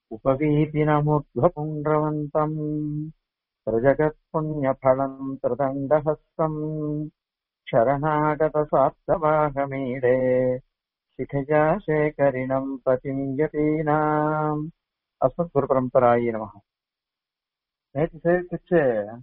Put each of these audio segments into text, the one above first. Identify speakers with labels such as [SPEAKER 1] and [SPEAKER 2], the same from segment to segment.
[SPEAKER 1] उपवीतिनमुद्ध्वपुण्ड्रवन्तम् प्रजगत्पुण्यफलम् त्रिदण्डहस्तम् शरणागतसात्तवाहमीडे शिखया शेखरिणम् पतिम् यतीनाम् अस्मत्குருபரம்பராயே நமக நேற்று சேர்த்துச்சு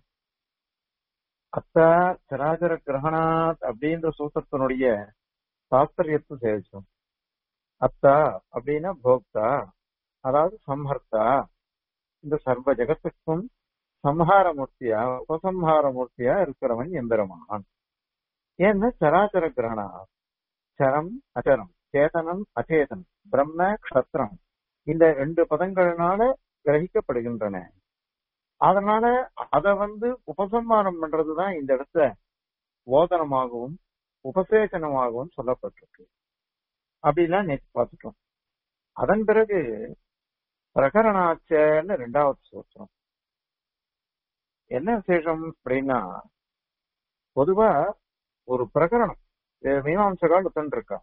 [SPEAKER 1] அத்த சராச்சர கிரகணாத் அப்படின்ற சூத்திரத்தினுடைய தாத்பரியத்தை சேவிச்சோம் அத்தா அப்படின்னா போக்தா அதாவது சம்ஹர்த்தா இந்த சர்வ ஜெகத்துக்கும் சம்ஹார மூர்த்தியா உபசம்ஹார மூர்த்தியா இருக்கிறவன் எம்பெருமான் ஏன்னா சராச்சர கிரகணா சரம் அச்சரம் சேதனம் அச்சேதனம் பிரம்ம க்ஷத்ரம் இந்த ரெண்டு பதங்களினால கிரகிக்கப்படுகின்றன அதனால அத வந்து உபசம்மாரம் பண்றதுதான் இந்த இடத்துல ஓதனமாகவும் உபசேசனமாகவும் சொல்லப்பட்டிருக்கு அப்படிலாம் நேற்று பார்த்துட்டோம் அதன் பிறகு பிரகரணாச்சன்னு ரெண்டாவது சூத்திரம் என்ன விசேஷம் அப்படின்னா பொதுவா ஒரு பிரகரணம் மீமாம்சகால் உட்காந்துருக்கா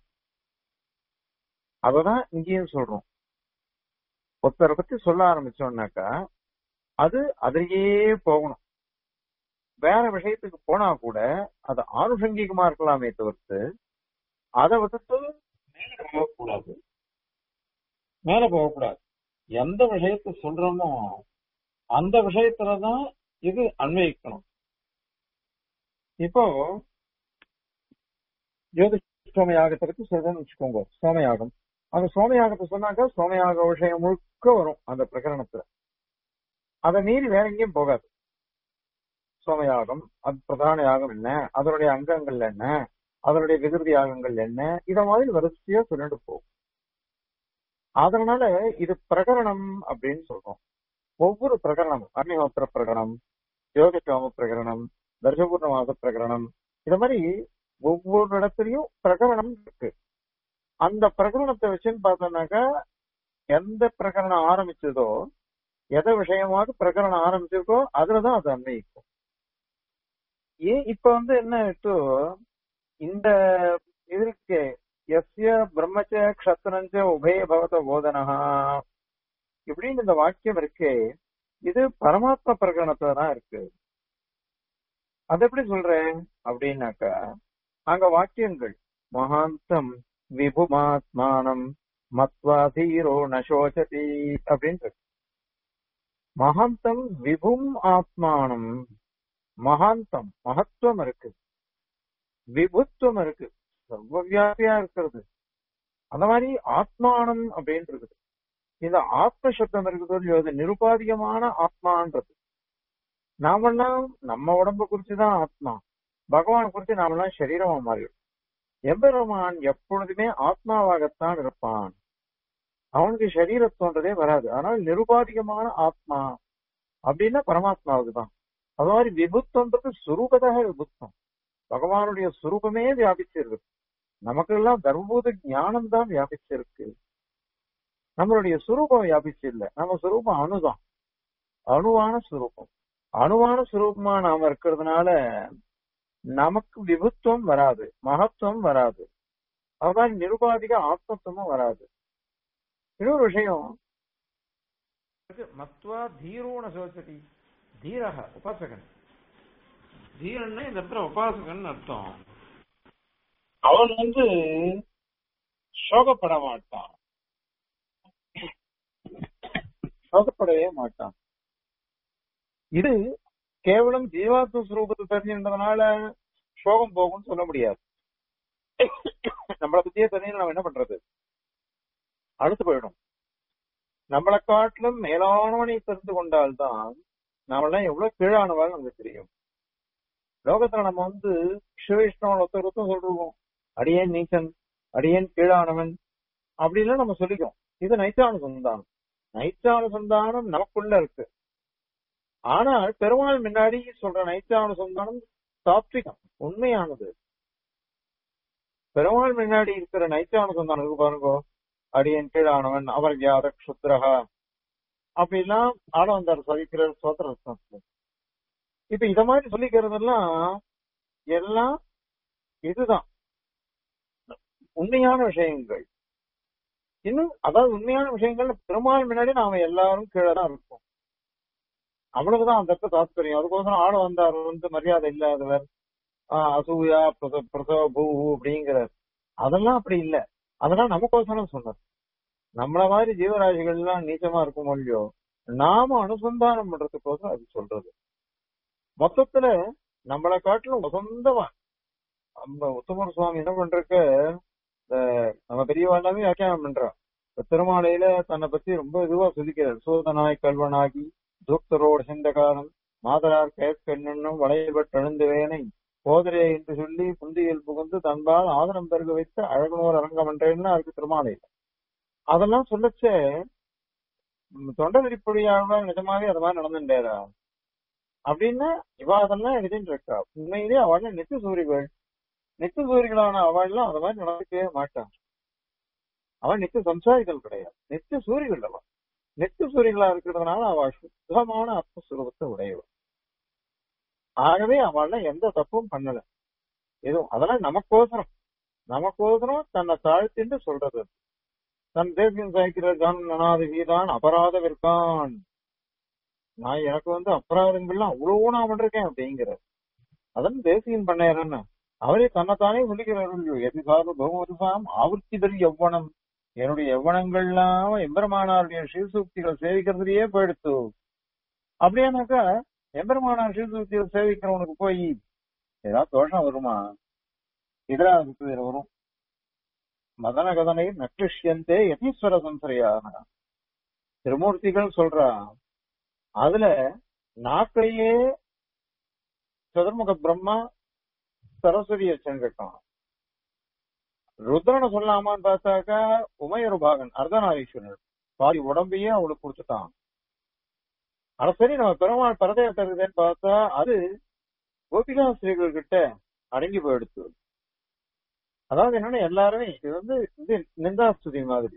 [SPEAKER 1] அததான் இங்கேயும் சொல்றோம் ஒருத்தரை பத்தி சொல்ல ஆரம்பிச்சோம்னாக்கா அது அதிலேயே போகணும் வேற விஷயத்துக்கு போனா கூட அது ஆனுஷங்கிகமா இருக்கலாமே தவிர்த்து அதை விட்டுட்டு மேல போகக்கூடாது மேல போகக்கூடாது எந்த விஷயத்த சொல்றோமோ அந்த விஷயத்துலதான் இது அன்வயிக்கணும் இப்போ ஜோதி சோமயாகத்தை பத்தி சொல்றோம்னு வச்சுக்கோங்க சோமயாகம் அந்த சோமயாகத்தை சொன்னாக்கா சோமயாக விஷயம் முழுக்க வரும் அந்த பிரகரணத்துல அதை மீறி வேற எங்கேயும் போகாது சோமயாகம் அது பிரதான யாகம் என்ன அதனுடைய அங்கங்கள் என்ன அதனுடைய விகிருதி யாகங்கள் என்ன இத மாதிரி வரிசையா சொல்லிட்டு போகும் அதனால இது பிரகரணம் அப்படின்னு சொல்றோம் ஒவ்வொரு பிரகரணமும் அக்னிஹோத்திர பிரகரணம் யோகசோம பிரகரணம் தர்ஷபூர்ணவாத பிரகரணம் இந்த மாதிரி ஒவ்வொரு இடத்துலயும் பிரகரணம் இருக்கு அந்த பிரகரணத்தை வச்சுன்னு பார்த்தோம்னாக்கா எந்த பிரகரணம் ஆரம்பிச்சதோ எதை விஷயமாக பிரகரணம் ஆரம்பிச்சிருக்கோ அதுலதான் அது அன்வயிக்கும் ஏன் இப்ப வந்து என்ன இப்போ இந்த இதற்கு எஸ்ய பிரம்மச்ச க்ஷத்ரஞ்ச உபய பவத போதனஹா இப்படின்னு இந்த வாக்கியம் இருக்கு இது பரமாத்ம பிரகரணத்துல தான் இருக்கு அது எப்படி சொல்றேன் அப்படின்னாக்கா அங்க வாக்கியங்கள் மகாந்தம் விபுமாத்மானம் மத்வாதீரோ நசோச்சதி அப்படின்னு இருக்கு மகாந்தம் விபும் ஆத்மானம் மகாந்தம் மகத்துவம் இருக்கு விபுத்துவம் இருக்கு சர்வவியாபியா இருக்கிறது அந்த மாதிரி ஆத்மானம் அப்படின்னு இருக்குது இந்த ஆத்ம சப்தம் இருக்குது இல்லையோ அது நிருபாதிகமான ஆத்மான்றது நாமெல்லாம் நம்ம உடம்ப குறிச்சுதான் ஆத்மா பகவான் குறித்து நாமெல்லாம் சரீரமா மாறிடும் எம்பெருமான் எப்பொழுதுமே ஆத்மாவாகத்தான் இருப்பான் அவனுக்கு சரீரத்தோன்றதே வராது ஆனால் நிருபாதிகமான ஆத்மா அப்படின்னா பரமாத்மாவுக்கு தான் அது மாதிரி விபுத்தம்ன்றது சுரூபதாக விபுத்தம் பகவானுடைய சுரூபமே வியாபிச்சிருக்கு நமக்கு எல்லாம் தர்மபூத ஞானம் தான் வியாபிச்சிருக்கு நம்மளுடைய சுரூபம் வியாபிச்சு இல்லை நம்ம சுரூபம் அணுதான் அணுவான சுரூபம் அணுவான சுரூபமா நாம இருக்கிறதுனால நமக்கு விபுத்துவம் வராது மகத்துவம் வராது அதுதான் நிருபாதிக ஆத்மத்துவமும் வராது இன்னொரு விஷயம் மத்வா தீரோன சோச்சதி தீரக உபாசகன் தீரன்னா இந்த இடத்துல உபாசகன் அர்த்தம் அவன் வந்து சோகப்பட மாட்டான் சோகப்படவே மாட்டான் இது கேவலம் ஜீவாத்ம சுரூபத்தை தெரிஞ்சுன்றதுனால சோகம் போகும்னு சொல்ல முடியாது நம்மளை பத்தியே தெரிஞ்சு நம்ம என்ன பண்றது அடுத்து போயிடும் நம்மளை காட்டிலும் மேலானவனை தெரிந்து கொண்டால்தான் நாமெல்லாம் எவ்வளவு கீழானவாள் நமக்கு தெரியும் லோகத்துல நம்ம வந்து சிவவிஷ்ணவன் ஒருத்தர் ஒருத்தர் சொல்றோம் அடியேன் நீச்சன் அடியேன் கீழானவன் அப்படின்லாம் நம்ம சொல்லிக்கோம் இது நைச்சான சந்தானம் நைச்சான சந்தானம் நமக்குள்ள இருக்கு ஆனால் பெருமாள் முன்னாடி சொல்ற நைச்சான சந்தானம் சாத்விகம் உண்மையானது பெருமாள் முன்னாடி இருக்கிற நைச்சான சந்தானம் இருக்கு பாருங்க அடியன் கீழானவன் அவர் யாத க்ஷுத்ரஹா அப்படிலாம் ஆட வந்தார் சகிக்கிற சோத்திர இப்ப இத மாதிரி சொல்லிக்கிறதெல்லாம் எல்லாம் இதுதான் உண்மையான விஷயங்கள் இன்னும் அதாவது உண்மையான விஷயங்கள் பெருமாள் முன்னாடி நாம எல்லாரும் கீழே தான் இருப்போம் அவ்வளவுதான் அந்த இடத்துல தாத்பரியம் அதுக்கோசரம் ஆள வந்தார் வந்து மரியாதை இல்லாதவர் ஆஹ் அசூயா பிரச பிரசவ பூ அப்படிங்கிறார் அதெல்லாம் அப்படி இல்ல அதெல்லாம் நமக்கோசரம் சொன்னது நம்மள மாதிரி ஜீவராசிகள் எல்லாம் நீச்சமா இருக்கும் இல்லையோ நாம அனுசந்தானம் பண்றதுக்கோசரம் அது சொல்றது மொத்தத்துல நம்மளை காட்டிலும் வசந்தமா நம்ம உத்தமர் சுவாமி என்ன பண்றக்க இந்த நம்ம பெரியவா எல்லாமே வியாக்கியானம் பண்றோம் இப்ப திருமாலையில தன்னை பத்தி ரொம்ப இதுவா சொல்லிக்கிறார் சூதனாய் கல்வனாகி தூக்தரோடு சென்ற காலம் மாதரார் கயற்கண்ணும் வளையப்பட்டெழுந்து வேனை போதரே என்று சொல்லி புந்தியில் புகுந்து தன்பால் ஆதரம் பெருக வைத்த அழகனோர் அரங்கம் என்றேன்னு இருக்கு திருமாலையில அதெல்லாம் சொல்லச்சே ம், தொண்டை விரிப்பொழியாக நிஜமாவே அது மாதிரி நடந்துட்டாரா அப்படின்னா இவ அதெல்லாம் எழுதிட்டு இருக்கா உண்மையிலேயே அவள் நித்திய சூரிகள் நித்திய சூரிகளான அவள்லாம் அது மாதிரி நடக்கவே மாட்டான் அவள் நித்திய சம்சாரிகள் கிடையாது நித்திய சூரிகள் அவள் நித்திய சூரிகளா இருக்கிறதுனால அவள் சுத்தமான ஆத்மஸ்வரூபத்தை உடையவள் ஆகவே அவள்ல எந்த தப்பும் பண்ணல எதுவும் அதெல்லாம் நமக்கோசரம் நமக்கோசரம் தன்னை தாழ்த்தின்னு சொல்றது அது. தன் தேசியம் சாய்க்கிற ஜான் நனாதி வீதான் அபராத விற்கான் நான் எனக்கு வந்து அபராதங்கள்லாம் அவ்வளவு நான் பண்றேன் அப்படிங்கிறார் அதன் தேசியன் பண்ண அவரே தன்னைத்தானே சொல்லிக்கிறார் இல்லையோ எது சார்பு பகவதுசாம் ஆவர்த்தி பெரு எவ்வனம் என்னுடைய எவ்வனங்கள்லாம் எம்பெருமானாருடைய ஸ்ரீசூக்திகள் சேவிக்கிறதுலயே போயிடுத்து அப்படியானாக்கா எம்பெருமானார் ஸ்ரீசூக்திகள் சேவிக்கிறவனுக்கு போய் ஏதாவது தோஷம் வருமா எதிராக வரும் மதன கதனை நக்லிஷ்யந்தே யதீஸ்வர சம்சரையாக திருமூர்த்திகள் சொல்றா அதுல நாக்கையே சதுர்முக பிரம்மா சரஸ்வதியை சென்றுட்டான் ருத்ரனை சொல்லாமான்னு பார்த்தாக்கா உமையொரு பாகன் அர்த்தநாரீஸ்வரர் பாதி உடம்பையே அவளுக்கு கொடுத்துட்டான் ஆனா சரி நம்ம பெருமாள் பரதேவத்தை இருக்குதுன்னு பார்த்தா அது கோபிகாஸ்திரிகள் கிட்ட அடங்கி போயிடுத்து அதாவது என்னன்னா எல்லாருமே இது வந்து இது நிந்தாஸ்துதி மாதிரி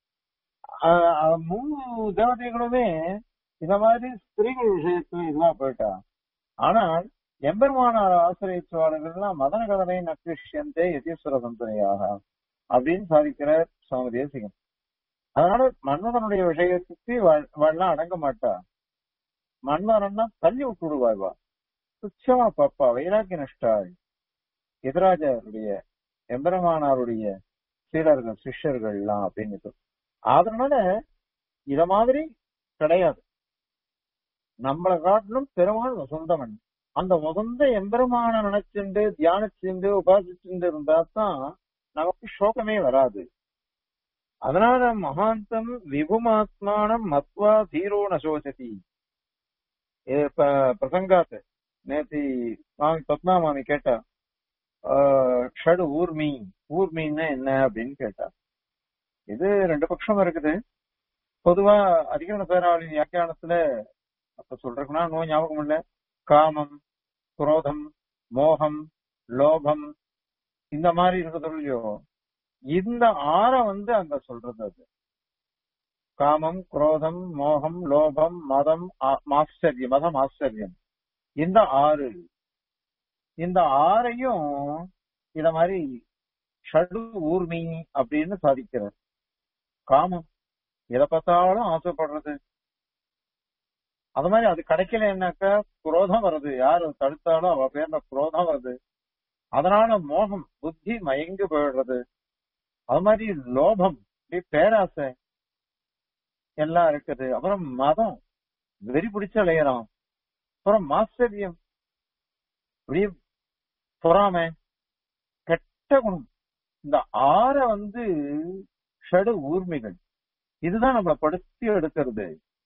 [SPEAKER 1] ஆஹ் ஆஹ் மூணு தேவதைகளுமே இந்த மாதிரி ஸ்திரீகள் விஷயத்துல இதுவா போயிட்டா ஆனால் எம்பெருமானார் ஆசிரியச்சுவாளர்கள்லாம் மதன கதனை நக்ஷியந்தே யதீஸ்வர சந்தனையாக அப்படின்னு சாதிக்கிறார் சுவாமி தேசிகன் அதனால மன்மதனுடைய விஷயத்துக்கு வாழலாம் அடங்க மாட்டா மன்மதன்னா தள்ளி விட்டு விடுவாய்வா துச்சமா பாப்பா வைராக்கி நஷ்டாள் எதிராஜருடைய எம்பெருமானாருடைய சீடர்கள் சிஷ்யர்கள்லாம் அப்படின்னு அதனால இத மாதிரி கிடையாது நம்மளை காட்டிலும் பெருமாள் வசந்தவன் அந்த வசந்த எம்பெருமான நினைச்சுண்டு தியானிச்சுண்டு உபாசிச்சுண்டு இருந்தா தான் நமக்கு சோகமே வராது அதனால மகாந்தம் விபுமாத்மானம் மத்வா தீரோ நசோசதி இது இப்ப பிரசங்காத்து நேத்தி மாமி பத்மா மாமி கேட்டா ஆஹ், ஷடு ஊர்மி ஊர்மின்னா என்ன அப்படின்னு கேட்டா இது ரெண்டு பட்சம் இருக்குது பொதுவா அதிகரண பேராவளி வியாக்கியானத்துல அப்ப சொல்றதுக்குன்னா நோய் ஞாபகம் இல்ல காமம் குரோதம் மோகம் லோபம் இந்த மாதிரி இருக்குது இல்லையோ இந்த ஆற வந்து அங்க சொல்றது அது காமம் குரோதம் மோகம் லோபம் மதம் ஆ- மாஸ்டரியம் மதம் ஆச்சரியம் இந்த ஆறு இந்த ஆறையும் இத மாதிரி ஷடு ஊர்மி அப்படின்னு சாதிக்கிறார் காமம் எதை பார்த்தாலும் ஆசைப்படுறது அது மாதிரி அது கிடைக்கலன்னாக்கா குரோதம் வருது யாரு தடுத்தாலும் அவ பேர்ல குரோதம் வருது அதனால மோகம் புத்தி மயங்கி போயிடுறது அது மாதிரி லோபம் இப்படி பேராசை எல்லாம் இருக்குது அப்புறம் மதம் வெறி பிடிச்சு அலையறான் அப்புறம் மாஸ்டரியம் இப்படியே பொறாமை கெட்ட குணம் இந்த ஆற வந்து ஷடு ஊர்மிகள் இதுதான் நம்மளை படுத்தி எடுக்கிறது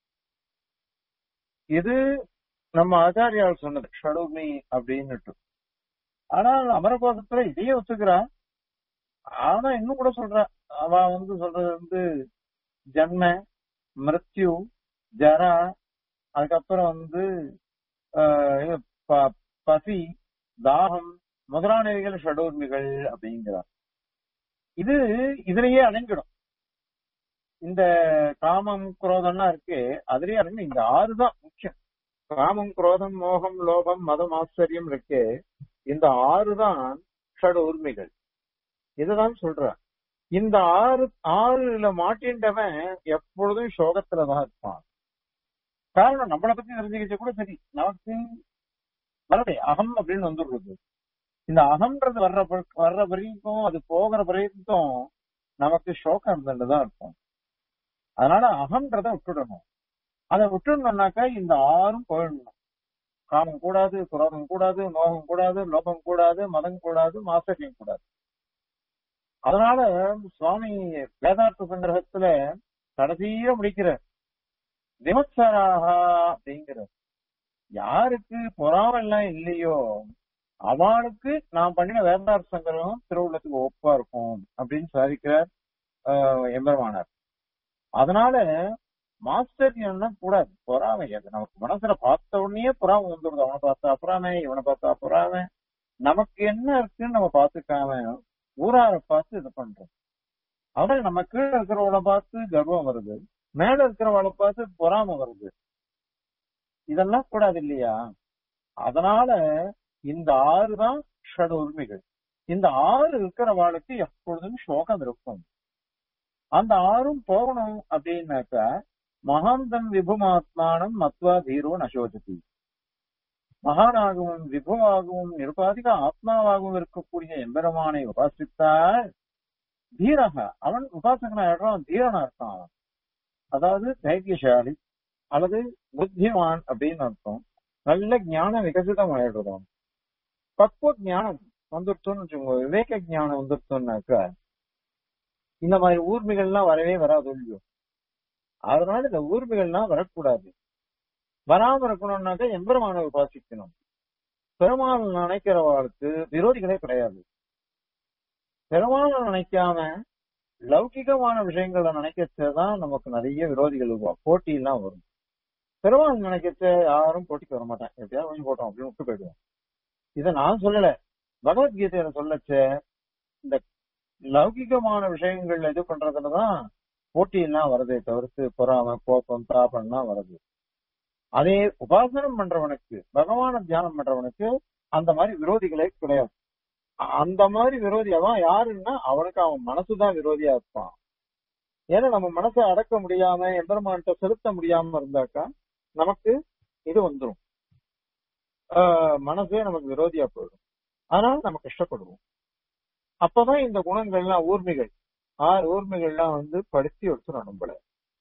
[SPEAKER 1] இது நம்ம ஆச்சாரியால் சொன்னது ஷடுமி அப்படின்னுட்டு ஆனால் அமரகோசத்துல இதையே ஒத்துக்கிறா ஆனா இன்னும் கூட சொல்றா அவ வந்து சொல்றது வந்து ஜன்ம மிருத்யு ஜரா அதுக்கப்புறம் வந்து ஆஹ், இது ப- பசி தாகம் முதலானவைகள் ஷடோர்மிகள் அப்படிங்கிறார் இது இதுலயே அடங்கிடும் இந்த காமம் குரோதம்லாம் இருக்கு அதுலயே அடங்கி இந்த ஆறு தான் முக்கியம் காமம் குரோதம் மோகம் லோபம் மதம் ஆச்சரியம் இருக்கு இந்த ஆறு தான் ஷட உரிமைகள் இதுதான் சொல்ற இந்த ஆறு ஆறுல மாட்டின்றவன் எப்பொழுதும் சோகத்துலதான் இருப்பான் காரணம் நம்மளை பத்தி தெரிஞ்சுக்கிச்ச கூட சரி நமக்கு வரவே அகம் அப்படின்னு வந்துடுறது இந்த அகம்ன்றது வர்ற ப- வர்ற வரைக்கும் அது போகிற வரைக்கும் நமக்கு சோகம் இருந்துட்டுதான் இருக்கும் அதனால அகம்ன்றத விட்டுடணும் அதை விட்டுடணும்னாக்கா இந்த ஆறும் போயிடணும் காமம் கூடாது குரோதம் கூடாது மோகம் கூடாது லோகம் கூடாது மதம் கூடாது மாசரியம் கூடாது அதனால சுவாமி வேதார்த்த சங்கிரகத்துல கடைசியில முடிக்கிற விமத்சராகா அப்படிங்கிற யாருக்கு பொறாமெல்லாம் இல்லையோ அவனுக்கு நான் பண்ணின வேதார்த்த சங்கிரகம் திருவுள்ளத்துக்கு ஒப்பா இருக்கும் அப்படின்னு சாதிக்கிறார் ஆஹ், எம்பெருமானார் அதனால மாஸ்டரியம்னா கூடாது பொறாமை அது நமக்கு மனசுல பார்த்த உடனே பொறாமை வந்துடுது அவனை பார்த்தா பொறாமை இவனை பார்த்தா பொறாமை நமக்கு என்ன இருக்குன்னு நம்ம பார்த்துக்காம ஊரார பார்த்து இது பண்றோம் அவன் நம்ம கீழே இருக்கிறவளை பார்த்து கர்வம் வருது மேல இருக்கிறவளை பார்த்து பொறாமை வருது இதெல்லாம் கூடாது இல்லையா அதனால இந்த ஆறு தான் ஷட் உரிமைகள் இந்த ஆறு இருக்கிறவாளுக்கு எப்பொழுதும் சோகம் இருக்கும் அந்த ஆறும் போகணும் அப்படின்னாக்கா மகாந்தம் விபுமாத்மானம் மத்வா தீரோ நசோஜதி மகானாகவும் விபுவாகவும் நிருபாதிக ஆத்மாவாகவும் இருக்கக்கூடிய எம்பெருமானை உபாசித்தால் தீரக அவன் உபாசகனா ஆயிடுறான் தீரனா இருக்கான் அவன் அதாவது தைரியசாலி அல்லது புத்திமான் அப்படின்னு அர்த்தம் நல்ல ஞானம் விகசிதம் ஆயிடுறோம் பக்குவ ஞானம் வந்துருத்தோம்னு வச்சுக்கோங்க விவேக ஞானம் வந்துருத்தோம்னாக்கா இந்த மாதிரி ஊர்மிகள்லாம் வரவே வராது இல்லையோ அதனால இந்த ஊர்மிகள்லாம் வரக்கூடாது வராம இருக்கணும்னாக்கா எம்பெருமானை உபாசிக்கணும் பெருமாள் நினைக்கிறவாளுக்கு விரோதிகளே கிடையாது பெருமாளை நினைக்காம லௌகிகமான விஷயங்களை நினைக்கிறதுதான் நமக்கு நிறைய விரோதிகள் உருவா போட்டி எல்லாம் வரும் பெருமாள் நினைக்கிறத யாரும் போட்டிக்கு வர மாட்டான் எப்படியாவது கொஞ்சம் போட்டோம் அப்படின்னு விட்டு போயிடுவோம் இதை நான் சொல்லல பகவத்கீதையில சொல்லச்ச இந்த லௌகிகமான விஷயங்கள் இது பண்றதுலதான் போட்டி எல்லாம் வருதே தவிர்த்து பொறாம கோபம் தாபம்லாம் வருது அதே உபாசனம் பண்றவனுக்கு பகவான தியானம் பண்றவனுக்கு அந்த மாதிரி விரோதிகளே கிடையாது அ- அந்த மாதிரி விரோதி அவன் யாருன்னா அவனுக்கு அவன் மனசுதான் விரோதியா இருப்பான் ஏன்னா நம்ம மனசை அடக்க முடியாம எம்பெருமான்கிட்ட செலுத்த முடியாம இருந்தாக்கா நமக்கு இது வந்துரும் ஆஹ் மனசே நமக்கு விரோதியா போயிடும் அதனால நம்ம கஷ்டப்படுவோம் அப்பதான் இந்த குணங்கள்லாம் ஊர்மிகள் ஆறு ஊர்மிகள்லாம் வந்து படுத்தி எடுத்துரும் நம்மள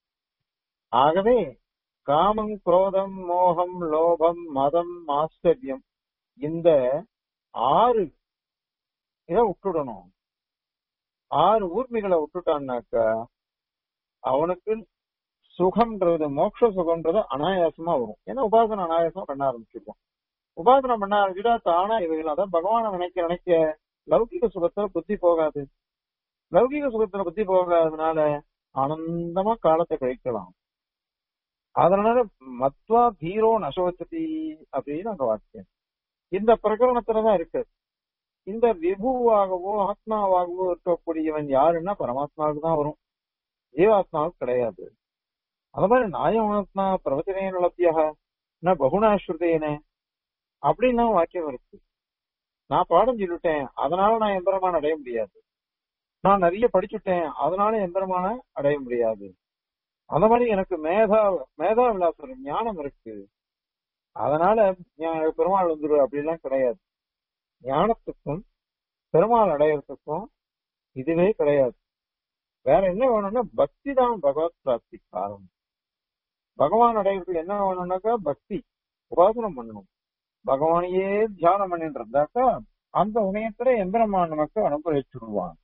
[SPEAKER 1] ஆகவே காமம் குரோதம் மோகம் லோபம் மதம் ஆச்சரியம் இந்த ஆறு இதை விட்டுடணும் ஆறு ஊர்மிகளை விட்டுட்டான்னாக்கா அவனுக்கு சுகம்ன்றது மோட்ச சுகம்ன்றது அனாயாசமா வரும் ஏன்னா உபாசனை அனாயாசமா பண்ண ஆரம்பிச்சிருக்கோம் உபாசனை பண்ண ஆரம்பிச்சுட்டா தானா இவைகள் அதான் பகவானை நினைக்க நினைக்க லௌகிக சுகத்துல புத்தி போகாது லௌகிக சுகத்துல புத்தி போகாததுனால ஆனந்தமா காலத்தை கழிக்கலாம் அதனால மத்வா தீரோ நசோச்சதி அப்படின்னு அங்க வாக்கியம் இந்த பிரகரணத்துலதான் இருக்கு இந்த விபுவாகவோ ஆத்மாவாகவோ இருக்கக்கூடியவன் யாருன்னா பரமாத்மாவுக்கு தான் வரும் ஜீவாத்மாவுக்கு கிடையாது அது மாதிரி நாயமாத்மா பிரவச்சனே லப்தியாக ந பகுணாஸ்ருதேனே அப்படின்னு வாக்கியம் இருக்கு நான் பாடம் சொல்லிட்டேன் அதனால நான் எம்பெருமான அடைய முடியாது நான் நிறைய படிச்சுட்டேன் அதனால எம்பெருமான அடைய முடியாது அந்த மாதிரி எனக்கு மேதா மேதா விலாசம் ஞானம் இருக்கு அதனால ஞா- பெருமாள் வந்துரு அப்படிலாம் கிடையாது ஞானத்துக்கும் பெருமாள் அடையறதுக்கும் இதுவே கிடையாது வேற என்ன வேணும்னா பக்தி தான் பகவத் பிராப்தி காரணம் பகவான் அடையறதுக்கு என்ன வேணும்னாக்கா பக்தி உபாசனம் பண்ணணும் பகவானையே தியானம் பண்ணிட்டு இருந்தாக்கா அந்த உணயத்துல எம்பெருமான் நமக்கு அனுகிரகிச்சுடுவான்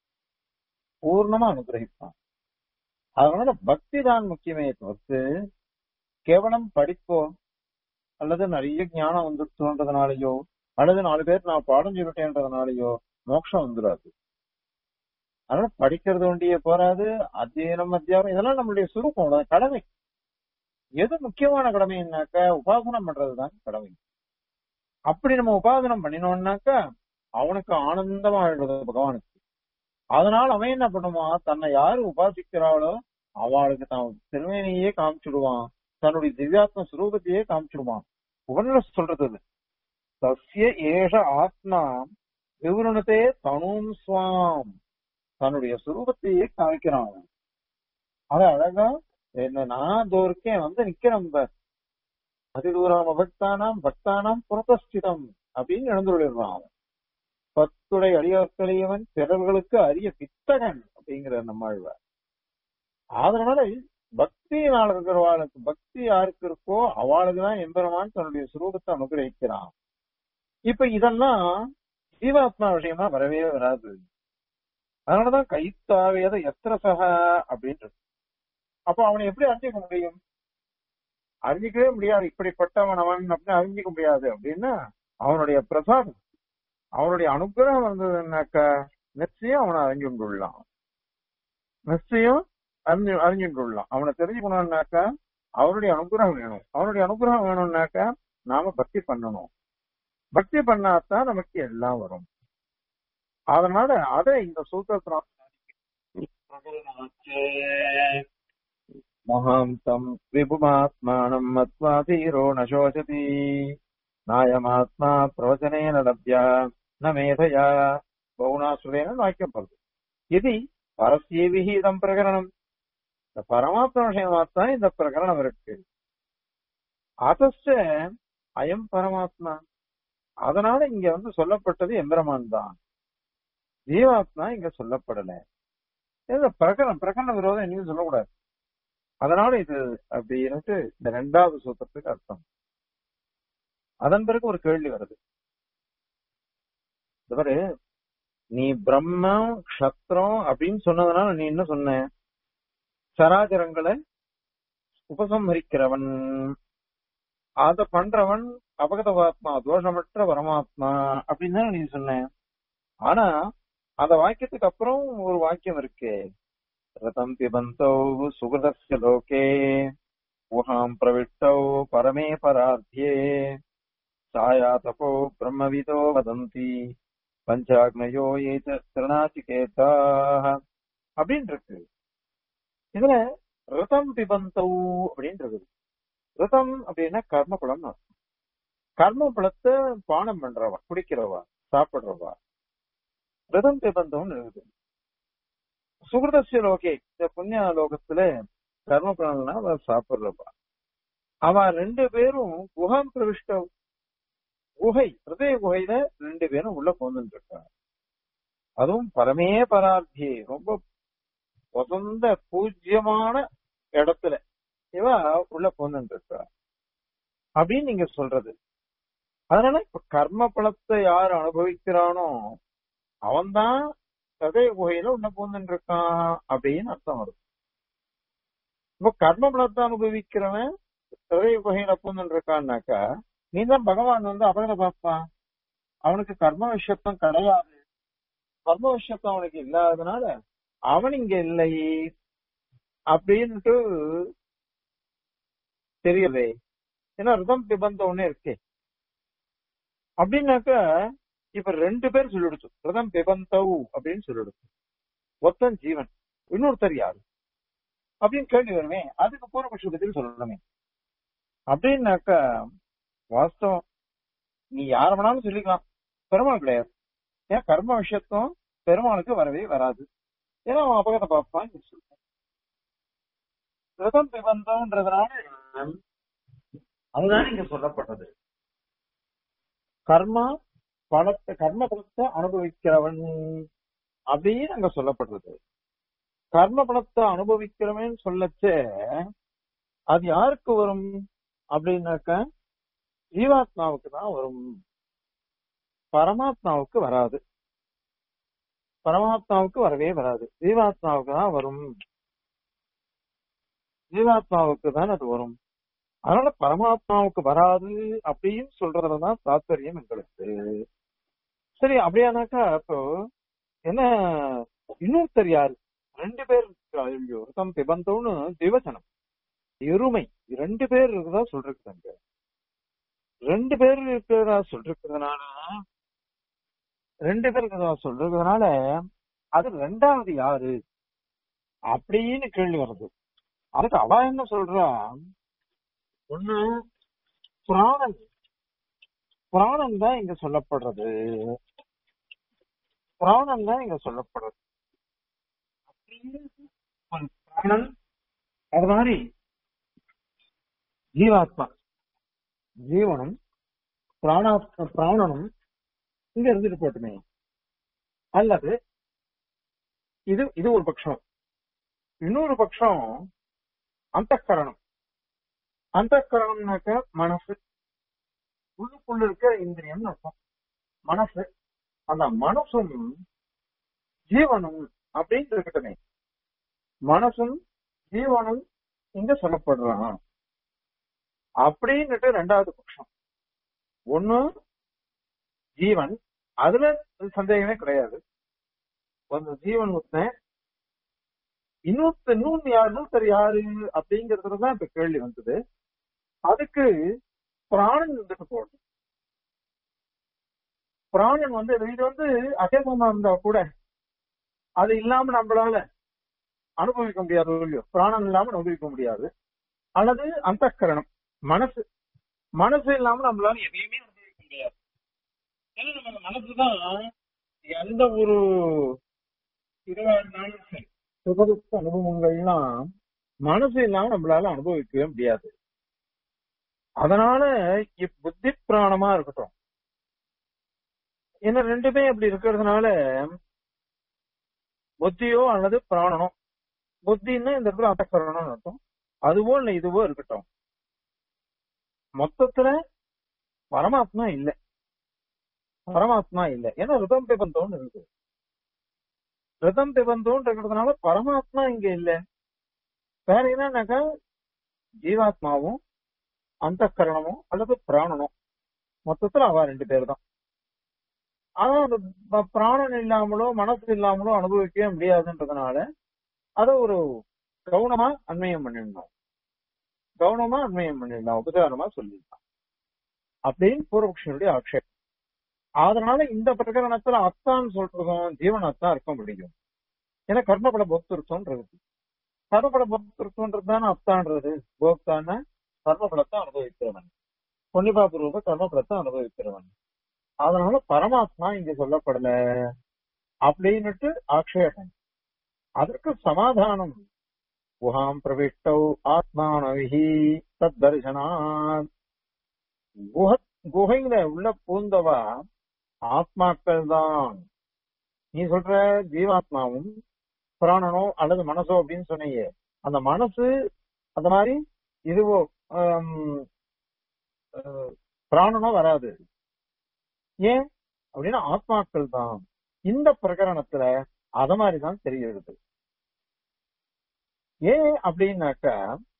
[SPEAKER 1] பூர்ணமா அனுகிரகிப்பான் அதனால பக்தி தான் முக்கியமே தவிர்த்து கேவலம் படிப்போ அல்லது நிறைய ஞானம் வந்துருச்சுன்றதுனாலயோ அல்லது நாலு பேர் நான் பாடம் சொல்லிட்டேன்றதுனாலயோ மோட்சம் வந்துடாது அதனால படிக்கிறது ஒண்டியே போறாது அத்தியனம் அத்தியானம் இதெல்லாம் நம்மளுடைய சுரூபம் அவ்வளவுதான், கடமை எது முக்கியமான கடமைன்னாக்கா உபாசனம் பண்றதுதான் கடமை அப்படி நம்ம உபாசனம் பண்ணினோம்னாக்கா அவனுக்கு ஆனந்தமா ஆயிடுறது பகவானுக்கு அதனால அவன் என்ன பண்ணுவான் தன்னை யாரு உபாசிக்கிறாளோ அவளுக்கு தான் திருமேனியே காமிச்சிடுவான் தன்னுடைய திவ்யாத்ம சுரூபத்தையே காமிச்சிடுவான் உபநிடஸ் சொல்றது அது. தஸ்ய ஏஷ ஆத்மா விவருணத்தே தனும் ஸ்வாம் தன்னுடைய சுரூபத்தையே காமிக்கிறான் அவன் அத அழகா என்ன நான் இதோ இருக்கேன் வந்து நிக்கிறேன் பார். அதிதூரம் பக்தானாம் பக்தானாம் புறத்தஸ்திதம் அப்படின்னு எழுந்துள்ளான் அவன் பத்துடை அடியார்களையவன் பிறர்களுக்கு அரிய பித்தகன் அப்படிங்கிற நம்மாழ்வார் அதனால பக்தியினால் இருக்கிறவாளுக்கு பக்தி யாருக்கு இருக்கோ அவளுக்கு தான் எம்பெருமான் தன்னுடைய சுரூபத்தை அனுகிரகிக்கிறான் இப்ப இதெல்லாம் ஜீவாத்மா விஷயமா வரவே வராது அதனாலதான் கைத்தாவேத எத்திர சக அப்படின்றது அப்போ அவனை எப்படி அறிஞ்சிக்க முடியும் அறிஞ்சிக்கவே முடியாது இப்படிப்பட்டவன் அவன் அப்படின்னு அறிஞ்சிக்க முடியாது அப்படின்னா அவனுடைய பிரசாதம் அவனுடைய அனுகிரகம் வந்ததுன்னாக்கா நிச்சயம் அவனை அறிஞ்சுண்டுள்ளான் நிச்சயம் அறிஞ்சு அறிஞ்சுண்டுள்ளான் அவனை தெரிஞ்சுக்கணும்னாக்கா அவருடைய அனுகிரகம் வேணும் அவனுடைய அனுகிரகம் வேணும்னாக்கா நாம பக்தி பண்ணணும் பக்தி பண்ணாதான் நமக்கு எல்லாம் வரும் அதனால அதை இந்த சூத்திரத்தினால மகாந்தம் விபுமாத்மானம் மத்வா தீரோ நசோசதி நாயமாத்மா பிரவச்சனேன லப்யா ந மேதையா பௌனாசுரேன வாக்கியம் வருது இது பரஸ்ய விஹீதம் பிரகரணம் இந்த பரமாத்ம விஷயமாத்தான் இந்த பிரகரணம் இருக்கு அதச்ச அயம் பரமாத்மா அதனால இங்க வந்து சொல்லப்பட்டது எம்பெருமான் தான் ஜீவாத்மா இங்க சொல்லப்படல இந்த பிரகரணம் பிரகரண விரோதம் என்னையும் சொல்லக்கூடாது அதனால இது அப்படின்னுட்டு இந்த ரெண்டாவது சூத்திரத்துக்கு அர்த்தம் அதன் பிறகு ஒரு கேள்வி வருது இந்த பாரு நீ பிரம்மம் க்ஷத்ரம் அப்படின்னு சொன்னதுனால நீ என்ன சொன்ன சராச்சரங்களை உபசம்ஹரிக்கிறவன் அத பண்றவன் அபகதவாத்மா தோஷமற்ற பரமாத்மா அப்படின்னு தானே நீ சொன்ன ஆனா அந்த வாக்கியத்துக்கு அப்புறம் ஒரு வாக்கியம் இருக்கு ரதம் பிபந்தௌ சுகிருதஸ்ய லோகே ஊஹாம் பிரவிஷ்டௌ பரமே பரார்த்தியே சாயா தபோ பிரம்மவிதோ வதந்தி பஞ்சாக்னயோ ஏச்ச திருநாச்சிகேதாக அப்படின்னு இருக்கு இதுல ரதம் பிபந்தௌ அப்படின்னு இருக்குது ரதம் அப்படின்னா கர்ம பலம் கர்ம பலத்தை பானம் பண்றவா குடிக்கிறவா சாப்பிடுறவா ரதம் பிபந்தம் இருக்குது சுகிருதசிய லோகே இந்த புண்ணிய லோகத்துல கர்ம பலன்னா அவ சாப்பிடுறவா அவ ரெண்டு பேரும் குஹம் பிரவிஷ்ட குகை ஹிருதய குகையில ரெண்டு பேரும் உள்ள போந்துட்டு இருக்காங்க அதுவும் பரமே பரார்த்தியே ரொம்ப வசந்த பூஜ்யமான இடத்துல இவ உள்ள போந்துட்டு இருக்கா அப்படின்னு நீங்க சொல்றது அதனால இப்ப கர்ம பலத்தை யார் அனுபவிக்கிறானோ அவன்தான் ஹிருதய குகையில உள்ள போந்துட்டு இருக்கான் அப்படின்னு அர்த்தம் வருது இப்ப கர்ம பலத்தை அனுபவிக்கிறவன் ஹிருதய குகையில போந்துட்டு இருக்கான்னாக்கா நீ தான் பகவான் வந்து அபகத பார்ப்பான் அவனுக்கு கர்ம விஷயத்தம் கிடையாது கர்ம விஷயத்தம் அவனுக்கு இல்லாததுனால அவன் இங்க இல்லை அப்படின்ட்டு தெரியலே ஏன்னா ரிதம் பிபந்த ஒண்ணே இருக்கே அப்படின்னாக்கா இப்ப ரெண்டு பேர் சொல்லிடுச்சு ரிதம் பிபந்தவு அப்படின்னு சொல்லிடுச்சு ஒத்தன் ஜீவன் இன்னொருத்தர் யாரு அப்படின்னு கேள்வி வருமே அதுக்கு பூர்வபட்ச பதில் சொல்லணுமே அப்படின்னாக்கா வாஸ்தவம் நீ யார வேணாலும் சொல்லிக்கலாம் பெருமாள் கிடையாது ஏன் கர்ம விஷயத்தும் பெருமாளுக்கு வரவே வராது ஏன்னா அவன் அபகத பார்ப்பான் சொல்றேன் ரதம் பிபந்தம்ன்றதுனால அதுதான் இங்க சொல்லப்பட்டது கர்மா பணத்தை கர்ம பலத்தை அனுபவிக்கிறவன் அப்படின்னு அங்க சொல்லப்படுறது கர்ம பலத்தை அனுபவிக்கிறவன் சொல்லச்சே அது யாருக்கு வரும் அப்படின்னாக்க ஜீவாத்மாவுக்கு தான் வரும் பரமாத்மாவுக்கு வராது பரமாத்மாவுக்கு வரவே வராது ஜீவாத்மாவுக்கு தான் வரும் ஜீவாத்மாவுக்கு தான் அது வரும் அதனால பரமாத்மாவுக்கு வராது அப்படின்னு சொல்றதுலதான் தாத்பரியம் எங்களுக்கு சரி அப்படியானாக்கா அப்போ என்ன இன்னொருத்தர் யாரு ரெண்டு பேர் இருக்கிறார்கள் ஒருத்தம் பிபந்தம்னு திவசனம் இருமை ரெண்டு பேர் இருக்குதா சொல்றது அங்க ரெண்டு பேர் இருக்கிறதா சொல்றதுனால ரெண்டு பேர் இருக்கிறதா சொல்றதுனால அது ரெண்டாவது யாரு அப்படின்னு கேள்வி வருது அதுக்கு அவ என்ன சொல்றா ஒண்ணு புராணன் புராணம் தான் இங்க சொல்லப்படுறது புராணம் தான் இங்க சொல்லப்படுறது ஒரு பிராணன் அது மாதிரி ஜீவாத்மா ஜீவனும் பிராணா பிராணனும் இங்க இருந்துட்டு போட்டுமே அல்லது இது இது ஒரு பட்சம் இன்னொரு பட்சம் அந்தக்கரணம் அந்தக்கரணம்னாக்க மனசு உள்ளுக்குள்ள இருக்கிற இந்திரியம் அர்த்தம் மனசு அந்த மனசும் ஜீவனும் அப்படின்னு இருக்கட்டுமே மனசும் ஜீவனும் இங்க சொல்லப்படுறான் அப்படின்னுட்டு ரெண்டாவது பட்சம் ஒண்ணு ஜீவன் அதுல சந்தேகமே கிடையாது அந்த ஜீவன் ஒருத்தன் இன்னொருத்த இன்னொன்னு யார் இன்னொருத்தர் யாரு அப்படிங்கறதுலதான் இப்ப கேள்வி வந்தது அதுக்கு பிராணன் இருந்துட்டு போகுது பிராணன் வந்து இது வந்து அசேதமா இருந்தா கூட அது இல்லாம நம்மளால அனுபவிக்க முடியாது இல்லையோ பிராணன் இல்லாம அனுபவிக்க முடியாது அல்லது அந்தக்கரணம் மனசு மனசு இல்லாம நம்மளால எதையுமே அனுபவிக்க முடியாது ஏன்னா நம்ம மனசுதான் எந்த ஒரு இருபது நாளும் சரி சுகதுக்க அனுபவங்கள்லாம் மனசு இல்லாம நம்மளால அனுபவிக்கவே முடியாது அதனால புத்தி பிராணமா இருக்கட்டும் ஏன்னா ரெண்டுமே அப்படி இருக்கிறதுனால புத்தியோ அல்லது பிராணனோ புத்தின்னா இந்த இடத்துல அட்டக்கரணம் அர்த்தம் அதுவோ இல்ல இதுவோ இருக்கட்டும் மொத்தத்துல பரமாத்மா இல்ல பரமாத்மா இல்ல ஏன்னா ரிதம் பிபந்தோன்னு இருக்கு ரிதம் பிபந்தோன்னு இருக்கிறதுனால பரமாத்மா இங்க இல்ல வேற என்னன்னாக்கா ஜீவாத்மாவும் அந்த கரணமும் அல்லது பிராணனும் மொத்தத்துல அவ ரெண்டு பேர் தான் ஆனா அந்த பிராணன் இல்லாமலோ மனசு இல்லாமலோ அனுபவிக்கவே முடியாதுன்றதுனால அத ஒரு கவனமா அண்மையம் பண்ணிடணும் கவனமா அண்மையம் பண்ணிடலாம் உபச்சாரமா சொல்லிடலாம் அப்படின்னு பூர்வபக்ஷனுடைய ஆட்சேபம் அதனால இந்த பிரகரணத்துல அத்தான் சொல்றதும் ஜீவன் அத்தான் இருக்க முடியும் ஏன்னா கர்மபட போக்திருத்தம்ன்றது கர்மபட போக்திருத்தம்ன்றது தானே அத்தான்றது போக்தான கர்மபலத்தை அனுபவிக்கிறவன் புண்ணியபாபு ரூப கர்மபலத்தை அனுபவிக்கிறவன் அதனால பரமாத்மா இங்க சொல்லப்படல அப்படின்னுட்டு ஆக்ஷேபம் அதற்கு சமாதானம் குஹாம் பிரவிஷ்டௌ ஆத்மானவிஹி தத் தரிசனாத் குஹ குகையில உள்ள பூந்தவா ஆத்மாக்கள் தான் நீ சொல்ற ஜீவாத்மாவும் பிராணனோ அல்லது மனசோ அப்படின்னு சொன்னீங்க அந்த மனசு அந்த மாதிரி இதுவோ பிராணனோ வராது ஏன் அப்படின்னா ஆத்மாக்கள் தான் இந்த பிரகரணத்துல அத மாதிரிதான் தெரிகிறது ஏன் அப்படின்னாக்கா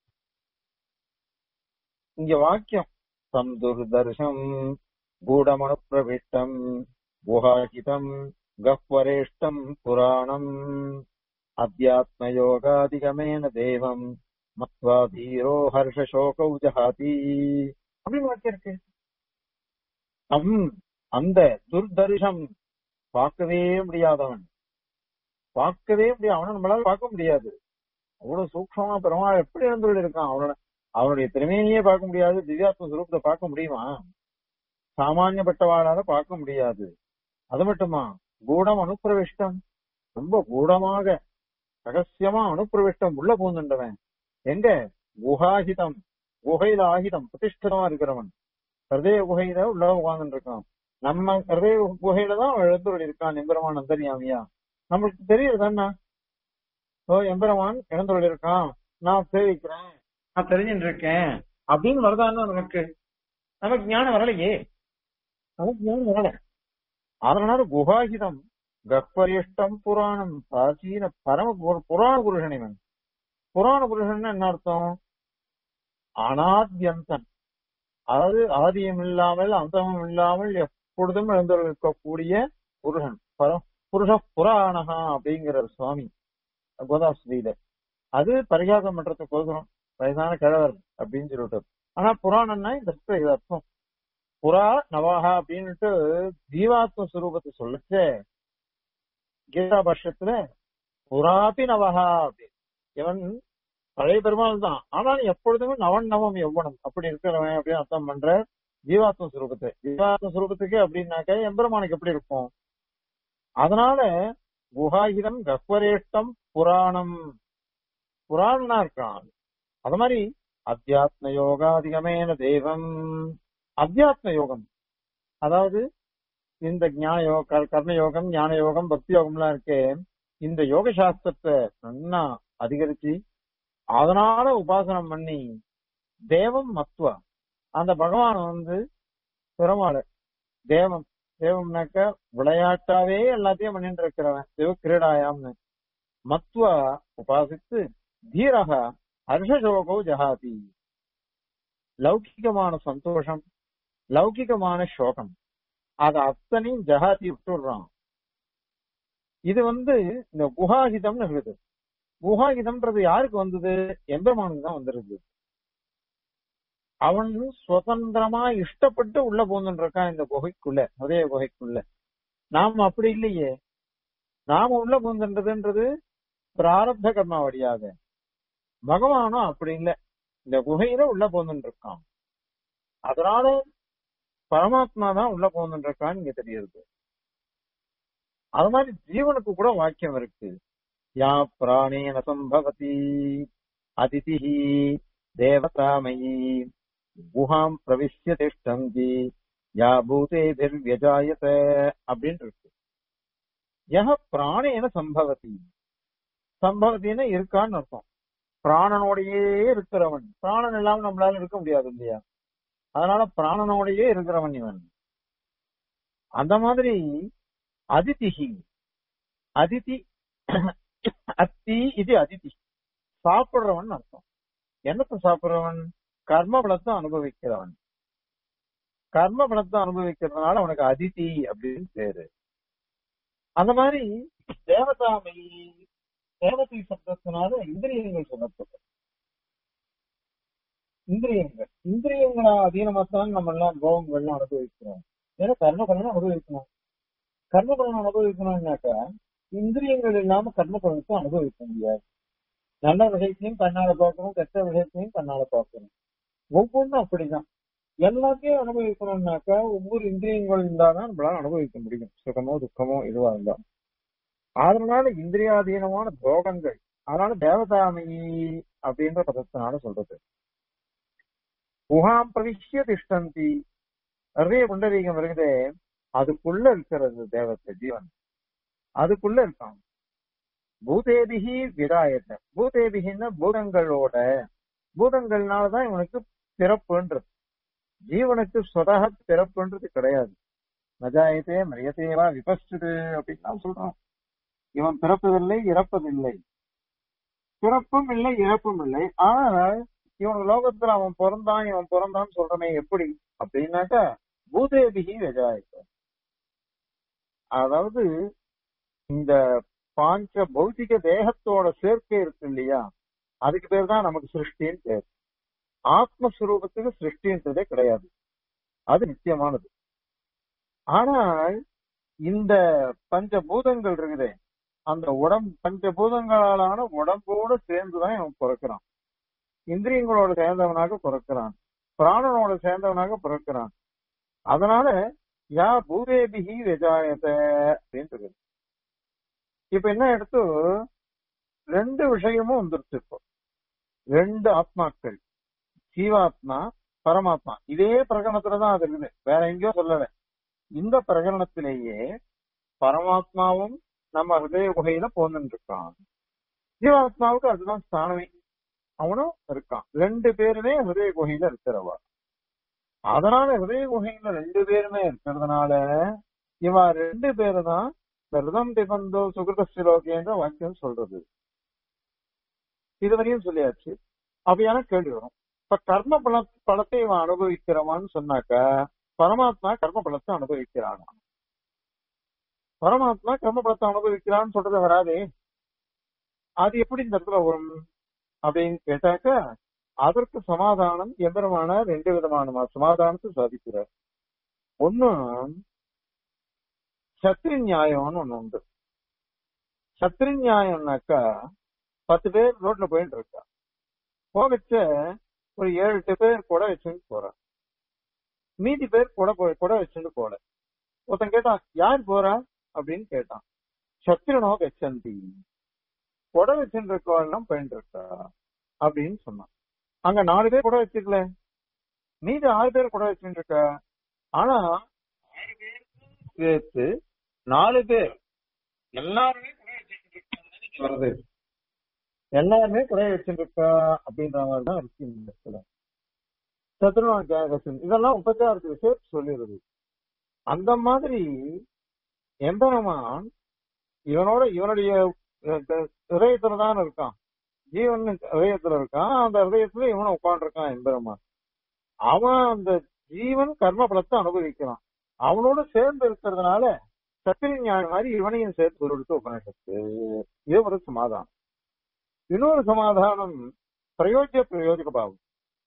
[SPEAKER 1] இங்க வாக்கியம் தம் துர்தர்ஷம் கூடமனு பிரவிஷ்டம் குஹாகிதம் கஹ்வரேஷ்டம் புராணம் அத்தியாத்ம யோகாதிகமேன தேவம் மத்வா தீரோ ஹர்ஷ சோகௌ ஜஹாதி அப்படின்னு வாக்கியம் இருக்கு தம் அந்த துர்தர்ஷம் பார்க்கவே முடியாதவன் பார்க்கவே முடியாது அவனை நம்மளால பார்க்க முடியாது அவ்வளவு சூக்ஷமா பெருமாள் எப்படி இருந்து இருக்கான் அவனோட அவனுடைய திறமையிலேயே பார்க்க முடியாது திவ்யாத்ம சுரூபத்தை பார்க்க முடியுமா சாமானியப்பட்டவாளால பார்க்க முடியாது அது மட்டுமா கூடம் அனுப்பிரவிஷ்டம் ரொம்ப கூடமாக ரகசியமா அனுப்பிரவிஷ்டம் உள்ள பூந்துண்டவன் எங்க குஹாஹிதம் குகையில ஆகிதம் பிரதிஷ்டிதமா இருக்கிறவன் ஹிருதய குகையில உள்ள உட்கார்ந்து இருக்கான் நம்ம ஹிருதய குகையில தான் எழுந்துள்ள இருக்கான் எம்பெருமான் அந்தரியாமியா நம்மளுக்கு தெரியுது தானே ஓ எம்பெருமான் எழுந்துள்ள இருக்கான் நான் சேவிக்கிறேன் நான் தெரிஞ்சுட்டு இருக்கேன் அப்படின்னு வருதான்னு நமக்கு நமக்கு ஞானம் வரலையே நமக்கு ஞானம் வரல அதனால குஹாகிதம் கர்ப்பரிஷ்டம் புராணம் பிராச்சீன பரம புராண புருஷன் இவன் புராண புருஷன் என்ன அர்த்தம் அனாத்யந்தன் அதாவது ஆதியம் இல்லாமல் அந்தமும் இல்லாமல் எப்பொழுதும் எழுந்திருக்கக்கூடிய புருஷன் பரம் புருஷ புராணகா அப்படிங்கிற சுவாமி கோதாஸ்திரியில அது பரிகாசம் பண்றதுக்கு கோசரம் வயதான கிழவர் அப்படின்னு சொல்லிட்டு ஆனா புராணம்னா இந்த இது அர்த்தம் புறா நவாகா அப்படின்ட்டு ஜீவாத்ம சுரூபத்தை சொல்லுச்சு கீதா பட்சத்துல புறாபி நவஹா அப்படின்னு இவன் பழைய பெருமாள் தான் ஆனாலும் எப்பொழுதுமே நவன் நவம் எவ்வளம் அப்படி இருக்கிறவன் அப்படின்னு அர்த்தம் பண்ற ஜீவாத்ம சுரூபத்தை ஜீவாத்ம சுரூபத்துக்கு அப்படின்னாக்க எம்பெருமானுக்கு எப்படி இருக்கும் அதனால குஹாகிதம் கஹ்வரேஷ்டம் புராணம் புராணனா இருக்கான் அது மாதிரி அத்தியாத்ம யோகாதிகமேன தெய்வம் அத்தியாத்ம யோகம் அதாவது இந்த ஞான யோக கர்ம யோகம் ஞான யோகம் பக்தி யோகம்லாம் இருக்கு இந்த யோக சாஸ்திரத்தை நன்னா அதிகரிச்சு அதனால உபாசனம் பண்ணி தேவம் மத்துவ அந்த பகவான் வந்து பெருமாள் தேவம் தேவம்னாக்க விளையாட்டாவே எல்லாத்தையும் பண்ணிட்டு இருக்கிறவன் தேவ கிரீடாயாம்னு மத்துவ உபாசித்து தீரக ஹர்ஷசோகோ ஜகாதி லௌகிகமான சந்தோஷம் லௌகிகமான சோகம் அது அத்தனையும் ஜகாதி விட்டுடுறான் இது வந்து இந்த குஹாகிதம்னு இருக்குது குஹாகிதம்ன்றது யாருக்கு வந்தது எம்பெருமானுக்கு தான் வந்திருக்குது அவன் சுதந்திரமா இஷ்டப்பட்டு உள்ள போந்துட்டு இருக்கான் இந்த குகைக்குள்ள உதய குகைக்குள்ள நாம அப்படி இல்லையே நாம உள்ள போந்துன்றதுன்றது பிராரப்த கர்மா வழியாக பகவானும் அப்படி இல்லை இந்த குகையில உள்ள போந்துட்டு இருக்கான் அதனால பரமாத்மா தான் உள்ள போந்துட்டு இருக்கான்னு இங்க தெரியுது அது மாதிரி ஜீவனுக்கு கூட வாக்கியம் இருக்கு யா பிராணேன சம்பவதி அதிதி தேவதாமயி குஹாம் பிரவிஷ்ய திஷ்டந்தி யா பூதேபிர் வியஜாயத அப்படின்னு இருக்கு யஹ பிராணேன சம்பவதி சம்பவத்தின்னு இருக்கான்னு அர்த்தம் பிராணனோடையே இருக்கிறவன் பிராணன் இல்லாம நம்மளால இருக்க முடியாது இல்லையா அதனால பிராணனோடையே இருக்கிறவன் இவன் அந்த மாதிரி அதிதிஹி அதிதி அத்தி இது அதிதி சாப்பிடுறவன் அர்த்தம் என்னத்தை சாப்பிடுறவன் கர்ம பலத்தை அனுபவிக்கிறவன் கர்ம பலத்தை அனுபவிக்கிறதுனால அவனுக்கு அதிதி அப்படின்னு பேரு அந்த மாதிரி தேவதாமை தேவதை சப்தத்தினால இந்திரியங்கள் சொல்லப்பட்டது இந்திரியங்கள் இந்திரியங்களா அதீனமாத்தான் நம்ம எல்லாம் போகங்கள்லாம் அனுபவிக்கிறோம் ஏன்னா கர்ம பலனை அனுபவிக்கணும் கர்ம பலனை அனுபவிக்கணும்னாக்கா இந்திரியங்கள் இல்லாம கர்ம பலனத்தை அனுபவிக்க முடியாது நல்ல விஷயத்தையும் கண்ணால பார்க்கணும் கெட்ட விஷயத்தையும் கண்ணால பார்க்கணும் ஒவ்வொன்றும் அப்படிதான் எல்லாத்தையும் அனுபவிக்கணும்னாக்கா ஒவ்வொரு இந்திரியங்கள் இருந்தாதான் நம்மளால அனுபவிக்க முடியும் சுகமோ துக்கமோ இதுவா இருந்தா அதனால இந்திரியாதீனமான போகங்கள் அதனால தேவதாமி அப்படின்ற பதத்தினால சொல்றது குஹாம் பிரவிஷ்ய திஷ்டந்தி நிறைய புண்டரீகம் இருக்குதே அதுக்குள்ள இருக்கிறது தேவத்தை ஜீவன் அதுக்குள்ள இருக்கான் பூதேபிகி விதாயத்தை பூதேபிகின்னா பூதங்களோட பூதங்கள்னாலதான் இவனுக்கு பிறப்புன்றது ஜீவனுக்கு சொதக பிறப்புன்றது கிடையாது நஜாயத்தே மரியத்தேவா விபஸ்டு அப்படின்னு சொல்றான் இவன் பிறப்பதில்லை இறப்பதில்லை பிறப்பும் இல்லை இறப்பும் இல்லை ஆனால் இவன் லோகத்துல அவன் பிறந்தான் இவன் பிறந்தான்னு சொல்றமே எப்படி அப்படின்னாக்கா பூதேபிகி விஜாயத்தை அதாவது இந்த பாஞ்ச பௌத்திக தேகத்தோட சேர்க்கை இருக்கு இல்லையா அதுக்கு பேர் தான் நமக்கு சிருஷ்டின்னு பேர் ஆத்மஸ்வரூபத்துக்கு சிருஷ்டின்றதே கிடையாது அது நிச்சயமானது ஆனால் இந்த பஞ்சபூதங்கள் இருக்குதே அந்த உடம்பு பஞ்சபூதங்களாலான உடம்போட சேர்ந்துதான் இவன் பிறக்கிறான் இந்திரியங்களோட சேர்ந்தவனாக பிறக்கிறான் பிராணனோட சேர்ந்தவனாக பிறக்கிறான் அதனால யா பூதேபிகி வெஜாயத அப்படின்னு இருக்குது இப்ப என்ன எடுத்து ரெண்டு விஷயமும் வந்துருச்சு இப்போ ரெண்டு ஆத்மாக்கள் ஜீவாத்மா பரமாத்மா இதே பிரகரணத்துலதான் அது இருக்குது வேற எங்கேயோ சொல்லல இந்த பிரகரணத்திலேயே பரமாத்மாவும் நம்ம ஹிருதய குகையில போந்துட்டு இருக்கான் ஜீவாத்மாவுக்கு அதுதான் ஸ்தானமே அவனும் இருக்கான் ரெண்டு பேருமே ஹிருதய குகையில இருக்கிறவா அதனால ஹிருதய குகையில ரெண்டு பேருமே இருக்கிறதுனால இவா ரெண்டு பேரு தான் விரதம் திபந்தோ சுகிருதஸ்திலோகேன்ற வாக்கியம் சொல்றது இதுவரையும் சொல்லியாச்சு அப்படியான கேள்வி வரும் இப்ப கர்ம பல பலத்தை இவன் அனுபவிக்கிறவான்னு சொன்னாக்க பரமாத்மா கர்ம பலத்தை அனுபவிக்கிறான் பரமாத்மா கர்ம பலத்தை அனுபவிக்கிறான்னு சொல்றது வராதே அது எப்படி இந்த இடத்துல வரும் அப்படின்னு கேட்டாக்க அதற்கு சமாதானம் எம்பெருமான ரெண்டு விதமான சமாதானத்தை சாதிக்கிறார் ஒண்ணு சத்ரி நியாயம்னு ஒண்ணு உண்டு சத்ரி நியாயம்னாக்கா பத்து பேர் ரோட்ல போயிட்டு இருக்கா போகச்ச ஒரு ஏழு எட்டு பேர் கூட வச்சுட்டு போறான் மீதி பேர் கூட போய் கூட வச்சுட்டு போல ஒருத்தன் கேட்டான் யார் போறா அப்படின்னு கேட்டான் சத்திரனோ கச்சந்தி கொடை வச்சுட்டு இருக்கவெல்லாம் போயிட்டு இருக்கா அப்படின்னு சொன்னான் அங்க நாலு பேர் கொடை வச்சிருக்கல மீது ஆறு பேர் கொடை வச்சுட்டு இருக்கா ஆனா ஆறு பேருக்கும் சேர்த்து நாலு பேர் எல்லாருமே கொடை வச்சுட்டு இருக்காங்க வருது எல்லாருமே கொடை வச்சுட்டு இருக்கா அப்படின்ற மாதிரி தான் இருக்கு இந்த இடத்துல சத்ருநாகன் இதெல்லாம் உபச்சாரத்துக்கு சேர்த்து சொல்லிடுது அந்த மாதிரி எம்பெருமான் இவனோட இவனுடைய இதயத்துல தான் இருக்கான் ஜீவன் இதயத்துல இருக்கான் அந்த இதயத்துல இவனும் உட்காந்துருக்கான் எம்பெருமான் அவன் அந்த ஜீவன் கர்ம பலத்தை அனுபவிக்கிறான் அவனோட சேர்ந்து இருக்கிறதுனால சத்திரி ஞானம் மாதிரி இவனையும் சேர்த்து கொடுத்து உபநிஷத்து இது ஒரு சமாதானம் இன்னொரு சமாதானம் பிரயோஜ்ய பிரயோஜக பாவம்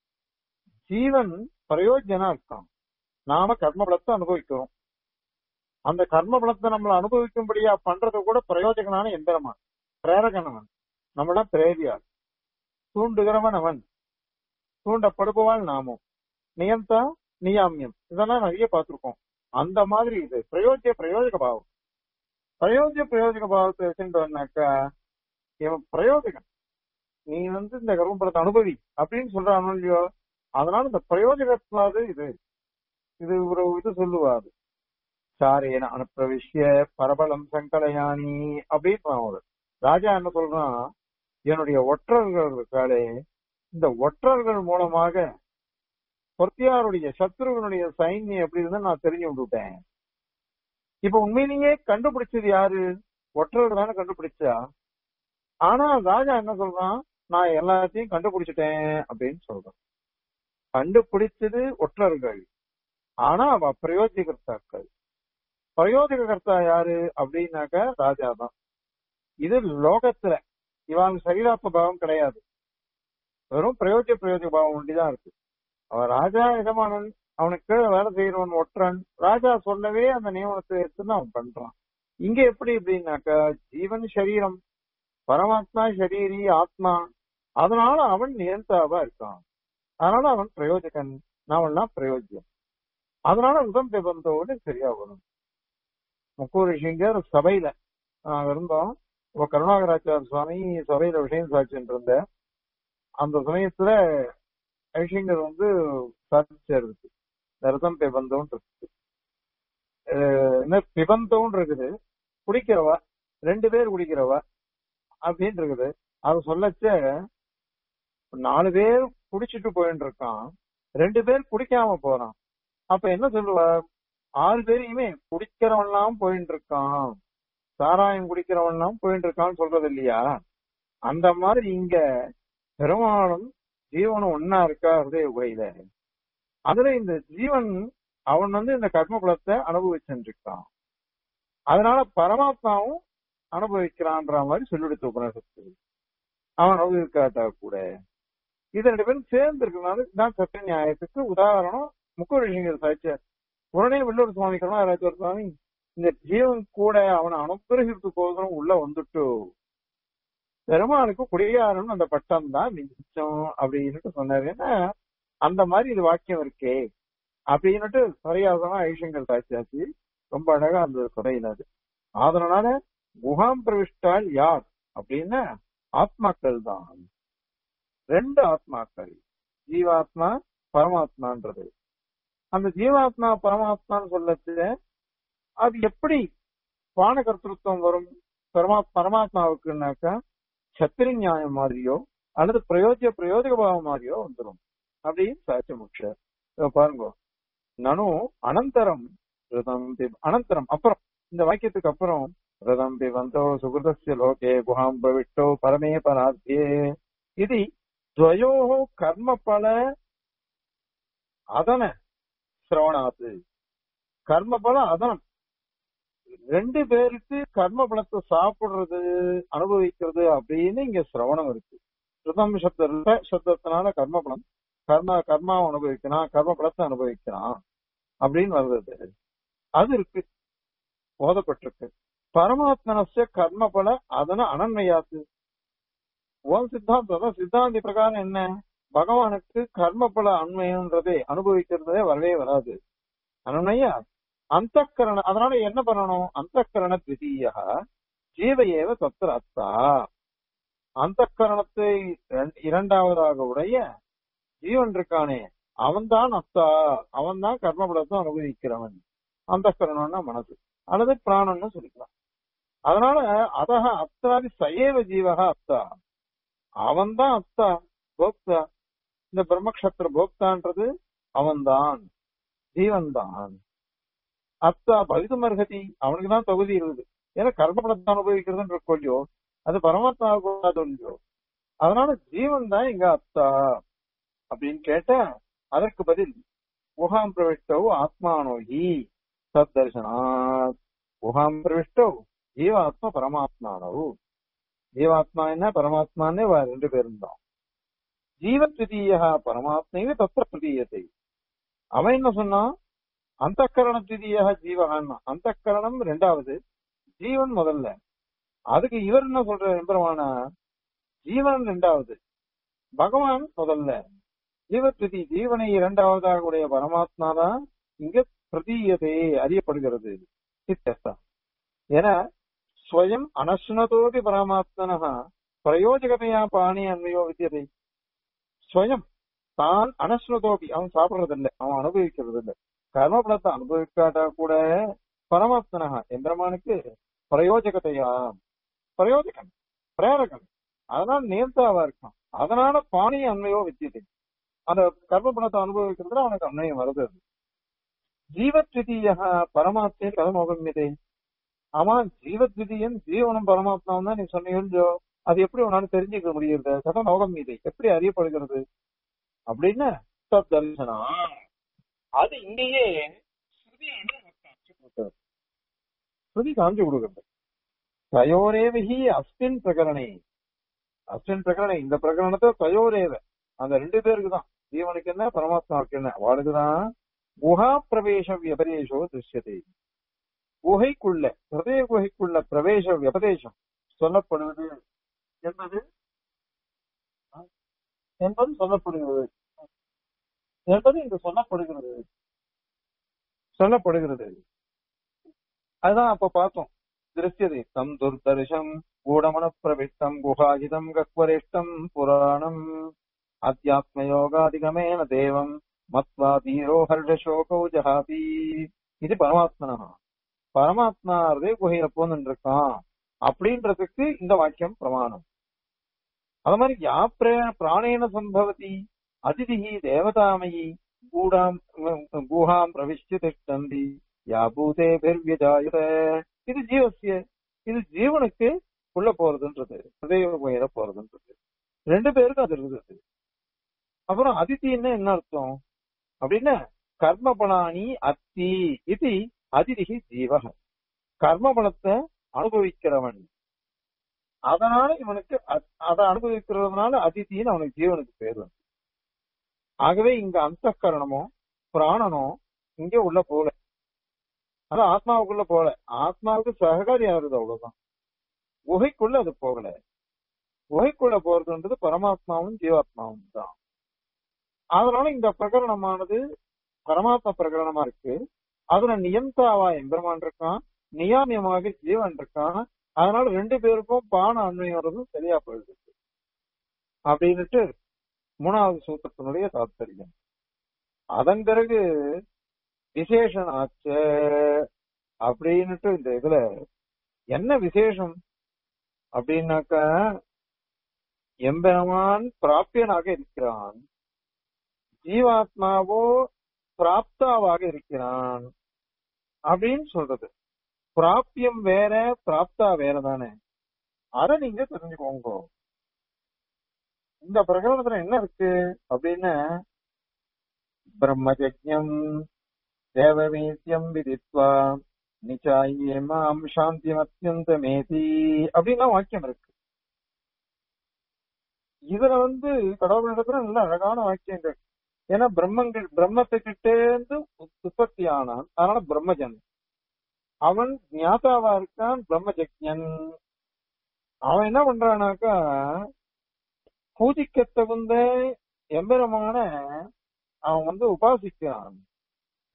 [SPEAKER 1] ஜீவன் பிரயோஜனா இருக்கான் நாம கர்ம பலத்தை அனுபவிக்கிறோம் அந்த கர்ம பலத்தை நம்மள அனுபவிக்கும்படியா பண்றது கூட பிரயோஜகனான எந்திரமான் பிரேரகனவன் நம்மள பிரேரியார் தூண்டுகிறவன் அவன் தூண்டப்படுபவாள் நாமும் நியந்தா நியாமியம் இதெல்லாம் நிறைய பார்த்திருக்கோம் அந்த மாதிரி இது பிரயோஜ்ய பிரயோஜக பாவம் பிரயோஜ்ய பிரயோஜக பாவத்தை வச்சுட்டோம்னாக்கா இவன் பிரயோஜகன் நீ வந்து இந்த கர்மபலத்தை அனுபவி அப்படின்னு சொல்றானோ இல்லையோ அதனால இந்த பிரயோஜகத்தினாது இது இது ஒரு இது சொல்லுவாரு சாரேன அனுப்பிரவிஷ்ய பரபலம் சங்கலயானி அப்படின்னு அவரு ராஜா என்ன சொல்றான் என்னுடைய ஒற்றர்கள் இருக்காளே இந்த ஒற்றர்கள் மூலமாக பொர்த்தியாருடைய சத்ருவனுடைய சைன்யம் எப்படி இருந்தா நான் தெரிஞ்சு விட்டுட்டேன் இப்ப உண்மையிலேயே கண்டுபிடிச்சது யாரு ஒற்றர்கள் தானே கண்டுபிடிச்சா ஆனா ராஜா என்ன சொல்றான் நான் எல்லாத்தையும் கண்டுபிடிச்சிட்டேன் அப்படின்னு சொல்றான் கண்டுபிடிச்சது ஒற்றர்கள் ஆனா அவ பிரயோஜகர்த்தாக்கள் பிரயோஜகர்த்தா யாரு அப்படின்னாக்க ராஜா தான் இது லோகத்துல இவன் சரீராத்ம பாவம் கிடையாது வெறும் பிரயோஜக பிரயோஜக பாவம் ஒண்டிதான் இருக்கு அவன் ராஜா எஜமானன் அவனுக்கு வேலை செய்யறவன் ஒற்றன் ராஜா சொல்லவே அந்த நியமனத்தை எடுத்துன்னு அவன் பண்றான் இங்க எப்படி எப்படின்னாக்கா ஜீவன் சரீரம் பரமாத்மா சரீரி ஆத்மா அதனால அவன் நியந்தாவா இருக்கான் அதனால அவன் பிரயோஜகன் நாமெல்லாம் பிரயோஜகம் அதனால உதம் பிபந்தோடு சரியா வரும் முக்கூர் ரிஷிங்கர் சபையில நாங்க இருந்தோம் இப்ப கருணாகராச்சார சுவாமி சபையில விஷயம் சாட்சிட்டு இருந்த அந்த சமயத்துல ஐஷிங்கர் வந்து சாட்சிச்சிருக்கு ரதம் பிபந்தோன் இருக்கு என்ன பிபந்தோன் இருக்குது குடிக்கிறவா ரெண்டு பேர் குடிக்கிறவா அப்படின்னு இருக்குது அது சொல்லச்ச நாலு பேர் குடிச்சிட்டு போயிட்டு இருக்கான் ரெண்டு பேர் குடிக்காம போறான் அப்ப என்ன சொல்லுவா ஆறு பேரையுமே குடிக்கிறவன்லாம் போயிட்டு இருக்கான் சாராயம் குடிக்கிறவன்லாம் போயிட்டு இருக்கான்னு சொல்றது இல்லையா அந்த மாதிரி இங்க பெருமாளும் ஜீவனும் ஒன்னா இருக்கா ஹிருதய உரையில அதுல இந்த ஜீவன் அவன் வந்து இந்த கர்ம குலத்தை அனுபவிச்சுட்டு இருக்கான் அதனால பரமாத்மாவும் அனுபவிக்கிறான்ற மாதிரி சொல்லிடுத்து உபநிஷத்து அவன் அனுபவிக்காட்டா கூட இது ரெண்டு பேரும் சேர்ந்து இருக்கனால தான் சட்ட நியாயத்துக்கு உதாரணம் முக்கோழிங்கர் சாட்சியார் உடனே வெள்ளூர் சுவாமி கருணாராஜர் சுவாமி இந்த ஜீவன் கூட அவனை அனுகிரகித்து உள்ள வந்துட்டு பெருமானுக்கு குடியாரன் அந்த பட்டம் தான் மிச்சம் அப்படின்னுட்டு சொன்னாரு ஏன்னா அந்த மாதிரி இது வாக்கியம் இருக்கே அப்படின்னுட்டு சரியாசமா ஐஷங்கர் சாட்சியாச்சு ரொம்ப அழகா அந்த குறையில அது அதனால முகாம் பிரவிஷ்டால் யார் அப்படின்னா ஆத்மாக்கள் தான் ரெண்டு ஆத்மாக்கள் ஜீவாத்மா பரமாத்மான்றது அந்த ஜீவாத்மா பரமாத்மான்னு சொல்லச்சு அது எப்படி பான கர்த்தத்துவம் வரும் பரமா பரமாத்மாவுக்குனாக்கா சத்திரி நியாயம் மாதிரியோ அல்லது பிரயோஜ பிரயோஜக பாவம் மாதிரியோ வந்துடும் அப்படின்னு சாட்சி முக்ஷ பாருங்க நனு அனந்தரம் ரிதம் அனந்தரம் அப்புறம் இந்த வாக்கியத்துக்கு அப்புறம் ரிதம் பிவந்தோ சுகிருதஸ்ய லோகே குஹாம் பவிட்டோ பரமே பராத்தியே இது துவயோ கர்ம பல அதன சிரவணாத்து கர்ம பலம் அதனம் ரெண்டு பேருக்கு கர்ம பலத்தை சாப்பிடுறது அனுபவிக்கிறது அப்படின்னு இங்க சிரவணம் இருக்கு ரிதம் சப்த சப்தத்தினால கர்ம பலம் கர்ம கர்மா அனுபவிக்கிறான் கர்ம பலத்தை அனுபவிக்கிறான் அப்படின்னு வருது அது இருக்கு போதப்பட்டிருக்கு பரமாத்மனச கர்ம பல அதன அனன்மையாத்து ஓம் சித்தாந்தம் சித்தாந்தி பிரகாரம் என்ன பகவானுக்கு கர்ம பல அண்மைன்றதே அனுபவிக்கிறதே வரவே வராது அனன்மையா அந்த கரண அதனால என்ன பண்ணணும் அந்த கரண திதீயா ஜீவ ஏவ தத்திர அத்தா அந்த கரணத்தை இரண்டாவதாக உடைய ஜீவன் இருக்கானே அவன்தான் அத்தா அவன்தான் கர்மபலத்தை அனுபவிக்கிறவன் அந்த கரணம்னா மனது அல்லது பிராணம்னு சொல்லிக்கலாம் அதனால அதக அத்தாதி சயேவ ஜீவக அத்தா அவன்தான் அத்தா போக்தா இந்த பிரம்மக்ஷத்திர போக்தான்றது அவன்தான் ஜீவன் தான் அத்தா பவிதமர்ஹதி அவனுக்கு தான் தகுதி இருக்குது ஏன்னா கர்மபலத்தை அனுபவிக்கிறதுன்ற கொள்ளியோ அது பரமாத்மா இல்லையோ அதனால ஜீவன் தான் எங்க அத்தா அப்படின்னு கேட்ட அதற்கு பதில் குஹாம் பிரவிஷ்டவு ஆத்மானோகி சத் தர்சனாத் குஹாம் பிரவிஷ்டவு ஜீவாத்மா பரமாத்மானவு ஜீவாத்மா என்ன பரமாத்மானே ரெண்டு பேரும் தான் ஜீவத்விதீய பரமாத்மைவே தத்திர பிரதீயத்தை அவன் என்ன சொன்னான் அந்த கரண திதீய ஜீவகான்னா அந்த கரணம் ரெண்டாவது ஜீவன் முதல்ல அதுக்கு இவர் என்ன சொல்ற எம்பெருமான ஜீவன் ரெண்டாவது பகவான் முதல்ல ஜீவத்விதி ஜீவனை இரண்டாவதாக உடைய பரமாத்மா தான் இங்க பிரதீயதே அறியப்படுகிறது சித்தஸ்தா ஏன்னா ஸ்வயம் அனஸ்னதோபி பரமாத்மனா பிரயோஜகதையா பாணி அன்மையோ வித்தியதை ஸ்வயம் தான் அனஸ்னதோபி அவன் சாப்பிடுறது இல்லை அவன் அனுபவிக்கிறது இல்லை கர்மபலத்தை அனுபவிக்காட்டா கூட பரமாத்மனா எந்திரமானுக்கு பிரயோஜகத்தையா பிரயோஜகன் பிரேரகன் அதனால நேர்த்தாவா இருக்கான் அதனால பாணி அன்மையோ வித்தியதை அந்த கர்மபலத்தை அனுபவிக்கிறதுல அவனுக்கு அன்மையம் வருது ஜீவத்விதீய பரமாத்மே கதமோகமியதை ஆமா ஜீவத்விதியன் ஜீவனும் பரமாத்மாவும் தான் நீ சொன்னீங்களோ அது எப்படி உன்னால தெரிஞ்சுக்க முடியுது கதம் நோகம் மீதை எப்படி அறியப்படுகிறது அப்படின்னு தர்சனா அது இங்கேயே ஸ்ருதி காமிச்சு கொடுக்கிறது தயோரேவகி அஸ்மின் பிரகரணே அஸ்மின் பிரகரணை இந்த பிரகரணத்தை தயோரேவ அந்த ரெண்டு பேருக்கு தான் ஜீவனுக்கு என்ன பரமாத்மாவுக்கு என்ன அவளுக்குதான் குஹா பிரவேச வியபதேசோ திருஷ்யத்தை குகைக்குள்ள ஹிருதய குகைக்குள்ள பிரவேச வியபதேசம் சொல்லப்படுவது என்பது என்பது சொல்லப்படுகிறது என்பது இங்கு சொல்லப்படுகிறது சொல்லப்படுகிறது அதுதான் அப்ப பார்த்தோம் திருஷ்யதை தம் துர்தர்ஷம் கூடமன பிரவிஷ்டம் குஹாஜிதம் கக்வரிஷ்டம் புராணம் அத்தியாத்மயோகாதிகமேன தேவம் மத்வா தீரோ ஹர்ஷசோகோ ஜஹாபி இது பரமாத்மனா பரமாத்மா ஹிருதய குகையில போன்னு இருக்கான் அப்படின்றதுக்கு இந்த வாக்கியம் பிரமாணம் அது மாதிரி யா பிராணேன சம்பவதி அதிதிஹி தேவதாமயி கூடாம் கூஹாம் பிரவிஷ்ய திஷ்டந்தி யா பூதே பெர்வியஜாயுத இது ஜீவசிய இது ஜீவனுக்கு உள்ள போறதுன்றது ஹிருதய குகையில போறதுன்றது ரெண்டு பேருக்கும் அது இருக்குது அப்புறம் அதித்தின்னு என்ன அர்த்தம் அப்படின்னா கர்மபலானி அத்தி இது அதிதிகி ஜீவக கர்மபலத்தை அனுபவிக்கிறவன் அதனால இவனுக்கு அதை அனுபவிக்கிறதுனால அதித்தின்னு அவனுக்கு ஜீவனுக்கு பேர் வந்து ஆகவே இங்க அந்த கரணமோ பிராணனோ இங்க உள்ள போல அது ஆத்மாவுக்குள்ள போல ஆத்மாவுக்கு சககாரி ஆகுது அவ்வளவுதான் குகைக்குள்ள அது போகல குகைக்குள்ள போறதுன்றது பரமாத்மாவும் ஜீவாத்மாவும் தான் அதனால இந்த பிரகரணமானது பரமாத்மா பிரகரணமா இருக்கு அதுல நியந்தாவா எம்பெருமான் இருக்கான் நியாமியமாக ஜீவன் இருக்கான் அதனால ரெண்டு பேருக்கும் பான அண்மையும் வர்றதும் சரியா போயிடுது அப்படின்னுட்டு மூணாவது சூத்திரத்தினுடைய தாத்பரியம் அதன் பிறகு விசேஷன் ஆச்ச அப்படின்னுட்டு இந்த இதுல என்ன விசேஷம் அப்படின்னாக்கா எம்பெருமான் பிராப்பியனாக இருக்கிறான் ஜீவாத்மாவோ பிராப்தாவாக இருக்கிறான் அப்படின்னு சொல்றது பிராப்பியம் வேற பிராப்தா வேற தானே அத நீங்க தெரிஞ்சுக்கோங்க இந்த பிரகடனத்துல என்ன இருக்கு அப்படின்னு பிரம்மஜம் தேவவீத்தியம் விதித்வா நிச்சாயே மாம் சாந்தியம் அத்தியந்தமேதி அப்படின்னா வாக்கியம் இருக்கு இதுல வந்து கடவுளிடத்துல நல்ல அழகான வாக்கியங்கள் ஏன்னா பிரம்மங்கள் பிரம்மத்துக்கிட்டே இருந்து உற்பத்தி ஆனான் அதனால பிரம்மஜன் அவன் ஞாதாவா இருக்கான் பிரம்மஜக்ஞன் அவன் என்ன பண்றானாக்கா பூஜிக்க தகுந்த எம்பெருமான அவன் வந்து உபாசிக்கிறான்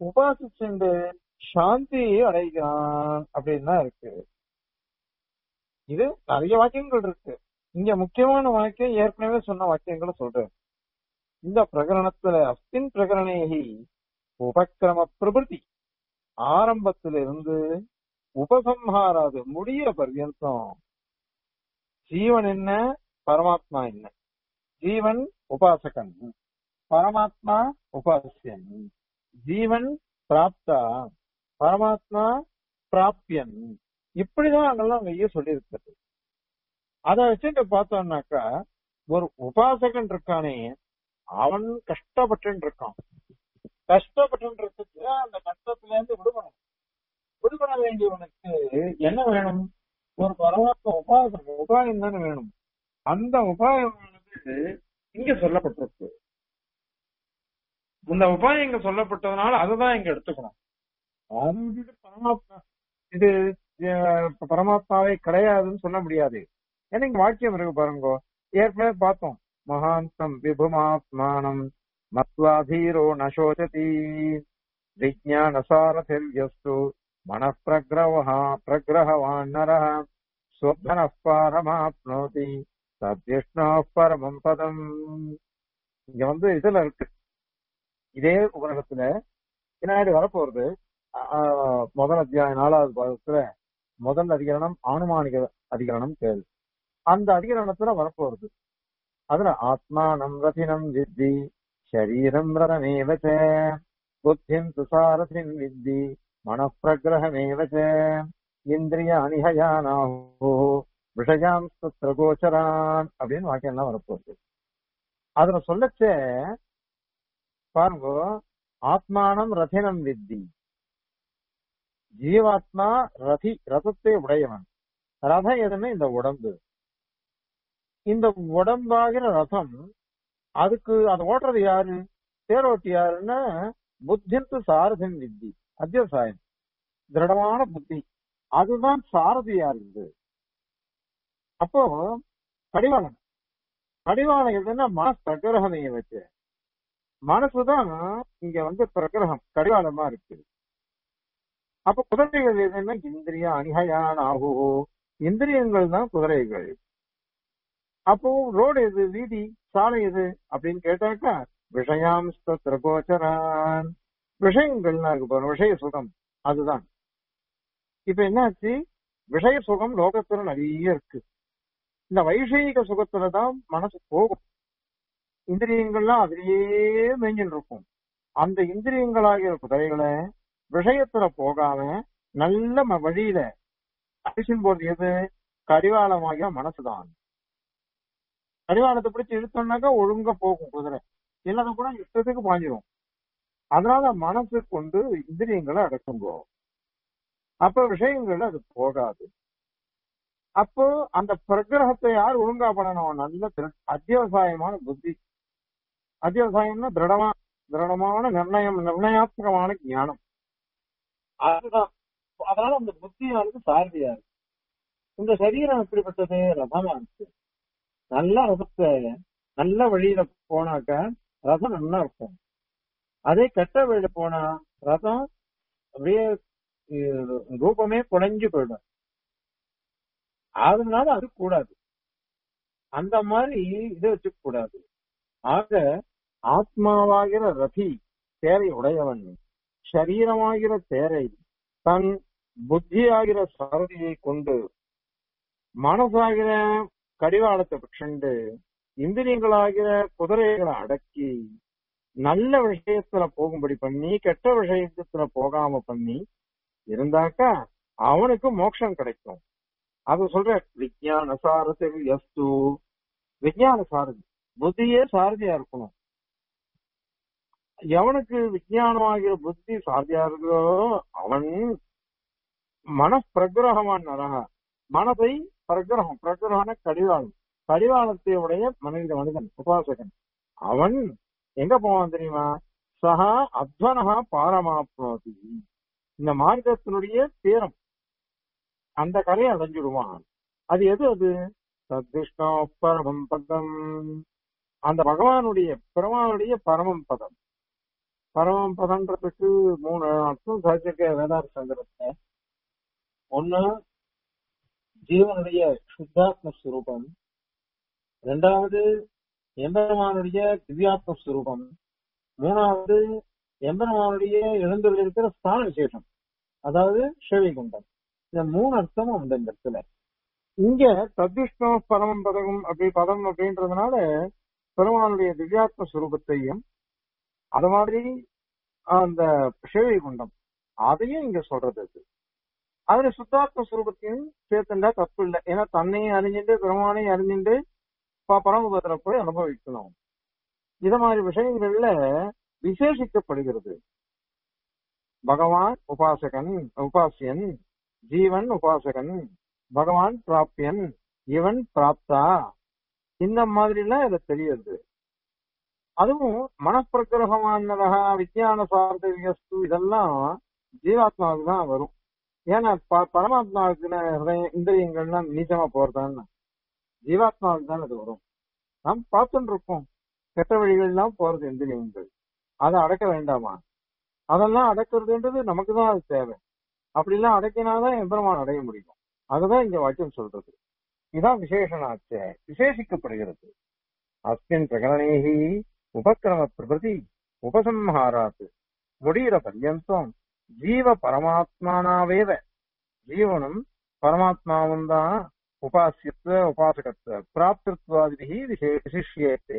[SPEAKER 1] உபாசிச்சுண்டு சாந்தி அடைகிறான் அப்படின்னு தான் இருக்கு இது நிறைய வாக்கியங்கள் இருக்கு இங்க முக்கியமான வாக்கியம் ஏற்கனவே சொன்ன வாக்கியங்களை சொல்றேன் இந்த பிரகரணத்துல அஸ்தின் பிரகரணேகி உபக்கிரம பிரபுதி ஆரம்பத்திலிருந்து உபசம்ஹாராது முடிய பர்யந்தம் ஜீவன் என்ன பரமாத்மா என்ன ஜீவன் உபாசகன் பரமாத்மா உபாசியன் ஜீவன் பிராப்தா பரமாத்மா பிராப்யன் இப்படிதான் அங்கெல்லாம் வெய்ய சொல்லியிருக்கிறது அதை வச்சுட்டு பார்த்தோம்னாக்கா ஒரு உபாசகன் இருக்கானே அவன் கஷ்டப்பட்டு இருக்கான் கஷ்டப்பட்டு இருக்கிறதுக்கு அந்த கஷ்டத்துல இருந்து விடுபடணும் விடுபட வேண்டியவனுக்கு என்ன வேணும் ஒரு பரமாத்ம உபாசகம் உபாயம் தானே வேணும் அந்த உபாயமானது இங்க சொல்லப்பட்டிருக்கு இந்த உபாயம் இங்க சொல்லப்பட்டதுனால அதுதான் இங்க எடுத்துக்கணும் அது விட்டுட்டு பரமாத்மா இது அஹ், பரமாத்மாவே கிடையாதுன்னு சொல்ல முடியாது ஏன்னா இங்க வாக்கியம் இருக்கு பாருங்க ஏற்கனவே பார்த்தோம் மகாந்தம் விபுமாத்மானம் மத்வாதீரோ நசோச்சதி விஜயானசாரதிர்யஸ்து மனப்பிரகிரவஹா பிரகிரகவான் நரः ஸ்வப்னः பாரமாப்னோதி சத்விஷ்ணோ பரமம் பதம் இங்க வந்து இதுல இருக்கு இதே உலகத்துல பின்னாடி வரப்போறது ஆஹ், முதல் அத்தியாயம் நாலாவது பாகத்துல முதல் அதிகரணம் ஆனுமானிக அதிகரணம் கேள்வி அந்த அதிகரணத்துல வரப்போறது அதுல ஆத்மானம் ரதினம் வித்தி சரீரம் ரதமேவ ச புத்திம் துசாரதிம் வித்தி மனப்பிரகிரகமேவ ச இந்திரியாணி ஹயானாஹோ விஷயாம் தத்ர கோச்சரான் அப்படின்னு வாக்கியம்லாம் வரப்போகுது அதுல சொல்லச்சே பாருங்க ஆத்மானம் ரதினம் வித்தி ஜீவாத்மா ரதி ரதத்தை உடையவன் ரதம் எதுன்னு இந்த உடம்பு இந்த உடம்பாகிற ரதம் அதுக்கு அதை ஓட்டுறது யாரு தேரோட்டி யாருன்னா புத்தின்ட்டு சாரதின் வித்தி அத்தியவசாயம் திருடமான புத்தி அதுதான் சாரதியா இருக்குது அப்போ கடிவாளம் கடிவாளம் எதுன்னா மனசு பிரகிரகமே வச்சு மனசுதான் இங்க வந்து பிரகிரகம் கடிவாளமா இருக்கு அப்ப குதிரைகள் எதுன்னா இந்திரிய அணிகையான் ஆகோ இந்திரியங்கள் தான் குதிரைகள் அப்போ ரோடு எது வீதி சாலை எது அப்படின்னு கேட்டாக்கா விஷயாம் திரகோச்சரான் விஷயங்கள்னா இருக்கு பாருங்க விஷய சுகம் அதுதான் இப்ப என்னாச்சு விஷய சுகம் லோகத்துல நிறைய இருக்கு இந்த வைஷயிக சுகத்துலதான் மனசு போகும் இந்திரியங்கள்லாம் அதிலேயே மேஞ்சின்னு இருக்கும் அந்த இந்திரியங்களாகிற குதிரைகளை விஷயத்துல போகாம நல்ல ம- வழியில அரிசின் போது எது கடிவாளமாகிய மனசுதான் கடிவாளத்தை பிடிச்சு இழுத்தோம்னாக்கா ஒழுங்கா போகும் குதிரை இல்லாத கூட இஷ்டத்துக்கு பாஞ்சிரும் அதனால மனசு கொண்டு இந்திரியங்களை அடக்குங்கோ அப்ப விஷயங்கள் அது போகாது அப்போ அந்த பிரகிரகத்தை யார் ஒழுங்கா பண்ணணும் நல்ல திரு- அத்தியவசாயமான புத்தி அத்தியவசாயம்னா திருடமா திருடமான நிர்ணயம் நிர்ணயாத்மகமான ஞானம் அதுதான் அதனால அந்த புத்தியானது சாரதியா இருக்கு இந்த சரீரம் எப்படிப்பட்டது ரதமா இருக்கு நல்ல ரதத்தை நல்ல வழியில போனாக்க ரதம் நல்லா இருக்கும் அதே கெட்ட வழியில போனா ரதம் அப்படியே அஹ், ரூபமே குறைஞ்சு போயிடும் அதனால அது கூடாது அந்த மாதிரி இதை வச்சுக்க கூடாது ஆக ஆத்மாவாகிற ரதி தேரை உடையவன் சரீரமாகிற தேரை தன் புத்தியாகிற சாரதியை கொண்டு மனசாகிற கடிவாளத்தை பிடிச்சுண்டு இந்திரியங்களாகிற குதிரைகளை அடக்கி நல்ல விஷயத்துல போகும்படி பண்ணி கெட்ட விஷயத்துல போகாம பண்ணி இருந்தாக்கா அவனுக்கு மோட்சம் கிடைக்கும் அது சொல்ற விஞ்ஞான சாரத்தில் எஸ்து விஞ்ஞான சாரதி புத்தியே சாரதியா இருக்கணும் எவனுக்கு விஞ்ஞானமாகிற புத்தி சாரதியா இருக்கிறோ அவன் மனப்பிரகிரகமான நரக மனதை பிரகிரகம் பிரகிரகன கடிவாளம் கடிவாளத்தை உடைய மனித மனிதன் உபாசகன் அவன் எங்க போவான் தெரியுமா சகா அத்வனகா பாரமாப்னோதி இந்த மார்க்கத்தினுடைய தீரம் அந்த கரையை அடைஞ்சிடுவான் அது எது அது சத்விஷ்ணோ பரமம் பதம் அந்த பகவானுடைய பெருமானுடைய பரமம் பதம் பரமம் பதம்ன்றதுக்கு மூணு அர்த்தம் சாதிச்சிருக்க வேதாந்த சங்கரத்தை ஒண்ணு ஜீவனுடைய சுத்தாத்ம ஸ்வரூபம் இரண்டாவது எம்பெருமானுடைய திவ்யாத்ம ஸ்வரூபம் மூணாவது எம்பெருமானுடைய எழுந்துள்ள ஸ்தான விசேஷம் அதாவது ஸ்ரீவைகுண்டம் இந்த மூணு அர்த்தமும் உண்டு இந்த இடத்துல இங்க தத்விஷ்ணு பரமம் பதகம் அப்படி பதம் அப்படின்றதுனால பெருமானுடைய திவ்யாத்ம ஸ்வரூபத்தையும் அது மாதிரி அந்த ஸ்ரீவைகுண்டம் அதையும் இங்க சொல்றது அது அதுல சுத்தாத்ம ஸ்வரூபத்தையும் சேர்த்துண்டா தப்பு இல்லை ஏன்னா தன்னையும் அறிஞ்சிட்டு பெருமானையும் அறிஞ்சிட்டு ப- பரமபதத்துல போய் அனுபவிக்கணும் இத மாதிரி விஷயங்கள்ல விசேஷிக்கப்படுகிறது பகவான் உபாசகன் உபாசியன் ஜீவன் உபாசகன் பகவான் பிராப்தியன் இவன் பிராப்தா இந்த மாதிரி எல்லாம் இதுல தெரியுது அதுவும் மனப்பிரகிரகமானதா விஞ்ஞான சார்த்தவியஸ்து இதெல்லாம் ஜீவாத்மாவுக்கு தான் வரும் ஏன்னா ப- பரமாத்மாவுக்கு ஹிருதய இந்திரியங்கள்லாம் நீச்சமா போறதான்னு ஜீவாத்மாவுக்கு தான் அது வரும் நாம் பார்த்துட்டு இருக்கோம் கெட்ட வழிகள்லாம் போறது இந்திரியங்கள் அதை அடக்க வேண்டாமா அதெல்லாம் அடக்கிறதுன்றது நமக்கு தான் அது தேவை அப்படிலாம் அடக்கினாதான் எம்பெருமான் அடைய முடியும் அதுதான் இங்க வாக்கியம் சொல்றது இதான் விசேஷனாச்ச விசேஷிக்கப்படுகிறது அஸ்மின் பிரகரணேகி உபக்கிரம பிரபதி உபசம்ஹாராத் முடிகிற பர்யந்தம் ஜீவ பரமாத்மானாவேவ ஜீவனும் பரமாத்மாவும் தான் உபாசியத்துவ உபாசகத்துவ பிராப்திருத்வாதிபிகி விசே- விசிஷ்யத்தே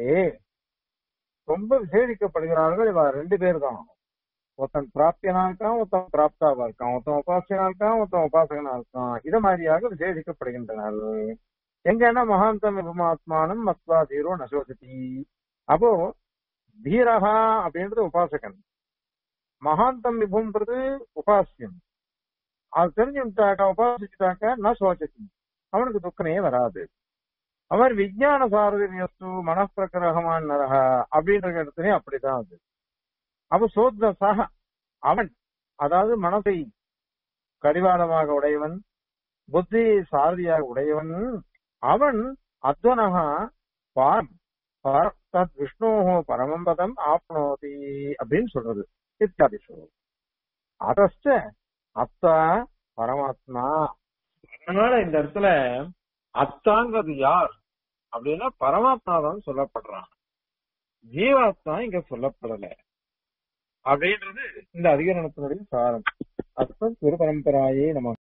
[SPEAKER 1] ரொம்ப விசேஷிக்கப்படுகிறார்கள் இவ ரெண்டு பேர் தான் ஒருத்தன் பிராப்தியனா இருக்கான் ஒருத்தன் பிராப்தாவா இருக்கான் ஒருத்தன் உபாசியனா இருக்கான் ஒருத்தன் உபாசகனா இருக்கான் இது மாதிரியாக விசேஷிக்கப்படுகின்றனர் எங்கன்னா மகாந்தம் விபமாத்மானம் மத்வா தீரோ நசோசதி அப்போ தீரகா அப்படின்றது உபாசகன் மகாந்தம் விபுன்றது உபாசியம் அது தெரிஞ்சுட்டாக்கா உபாசிச்சுட்டாக்கா ந சோச்சதி அவனுக்கு துக்கமே வராது அவர் விஞ்ஞான சாரதியஸ்து மனப்பிரகிரகமான நரகா அப்படின்ற இடத்துலயும் அப்படிதான் அது அப்ப சோத்ர சக அவன் அதாவது மனதை கடிவாளமாக உடையவன் புத்தி சாரதியாக உடையவன் அவன் அத்வனகா பாரம் பர- தத் விஷ்ணோஹோ பரமம் பதம் ஆப்னோதி அப்படின்னு சொல்றது இத்தியாதி சொல்றது அதஸ்ட அத்தா பரமாத்மா அதனால இந்த இடத்துல அத்தாங்கிறது யார் அப்படின்னா பரமாத்மா தான் சொல்லப்படுறான் ஜீவாத்மா இங்க சொல்லப்படல அப்படின்றது இந்த அதிகரணத்தினுடைய சாரம் அர்த்தம் குரு பரம்பராயே நம்ம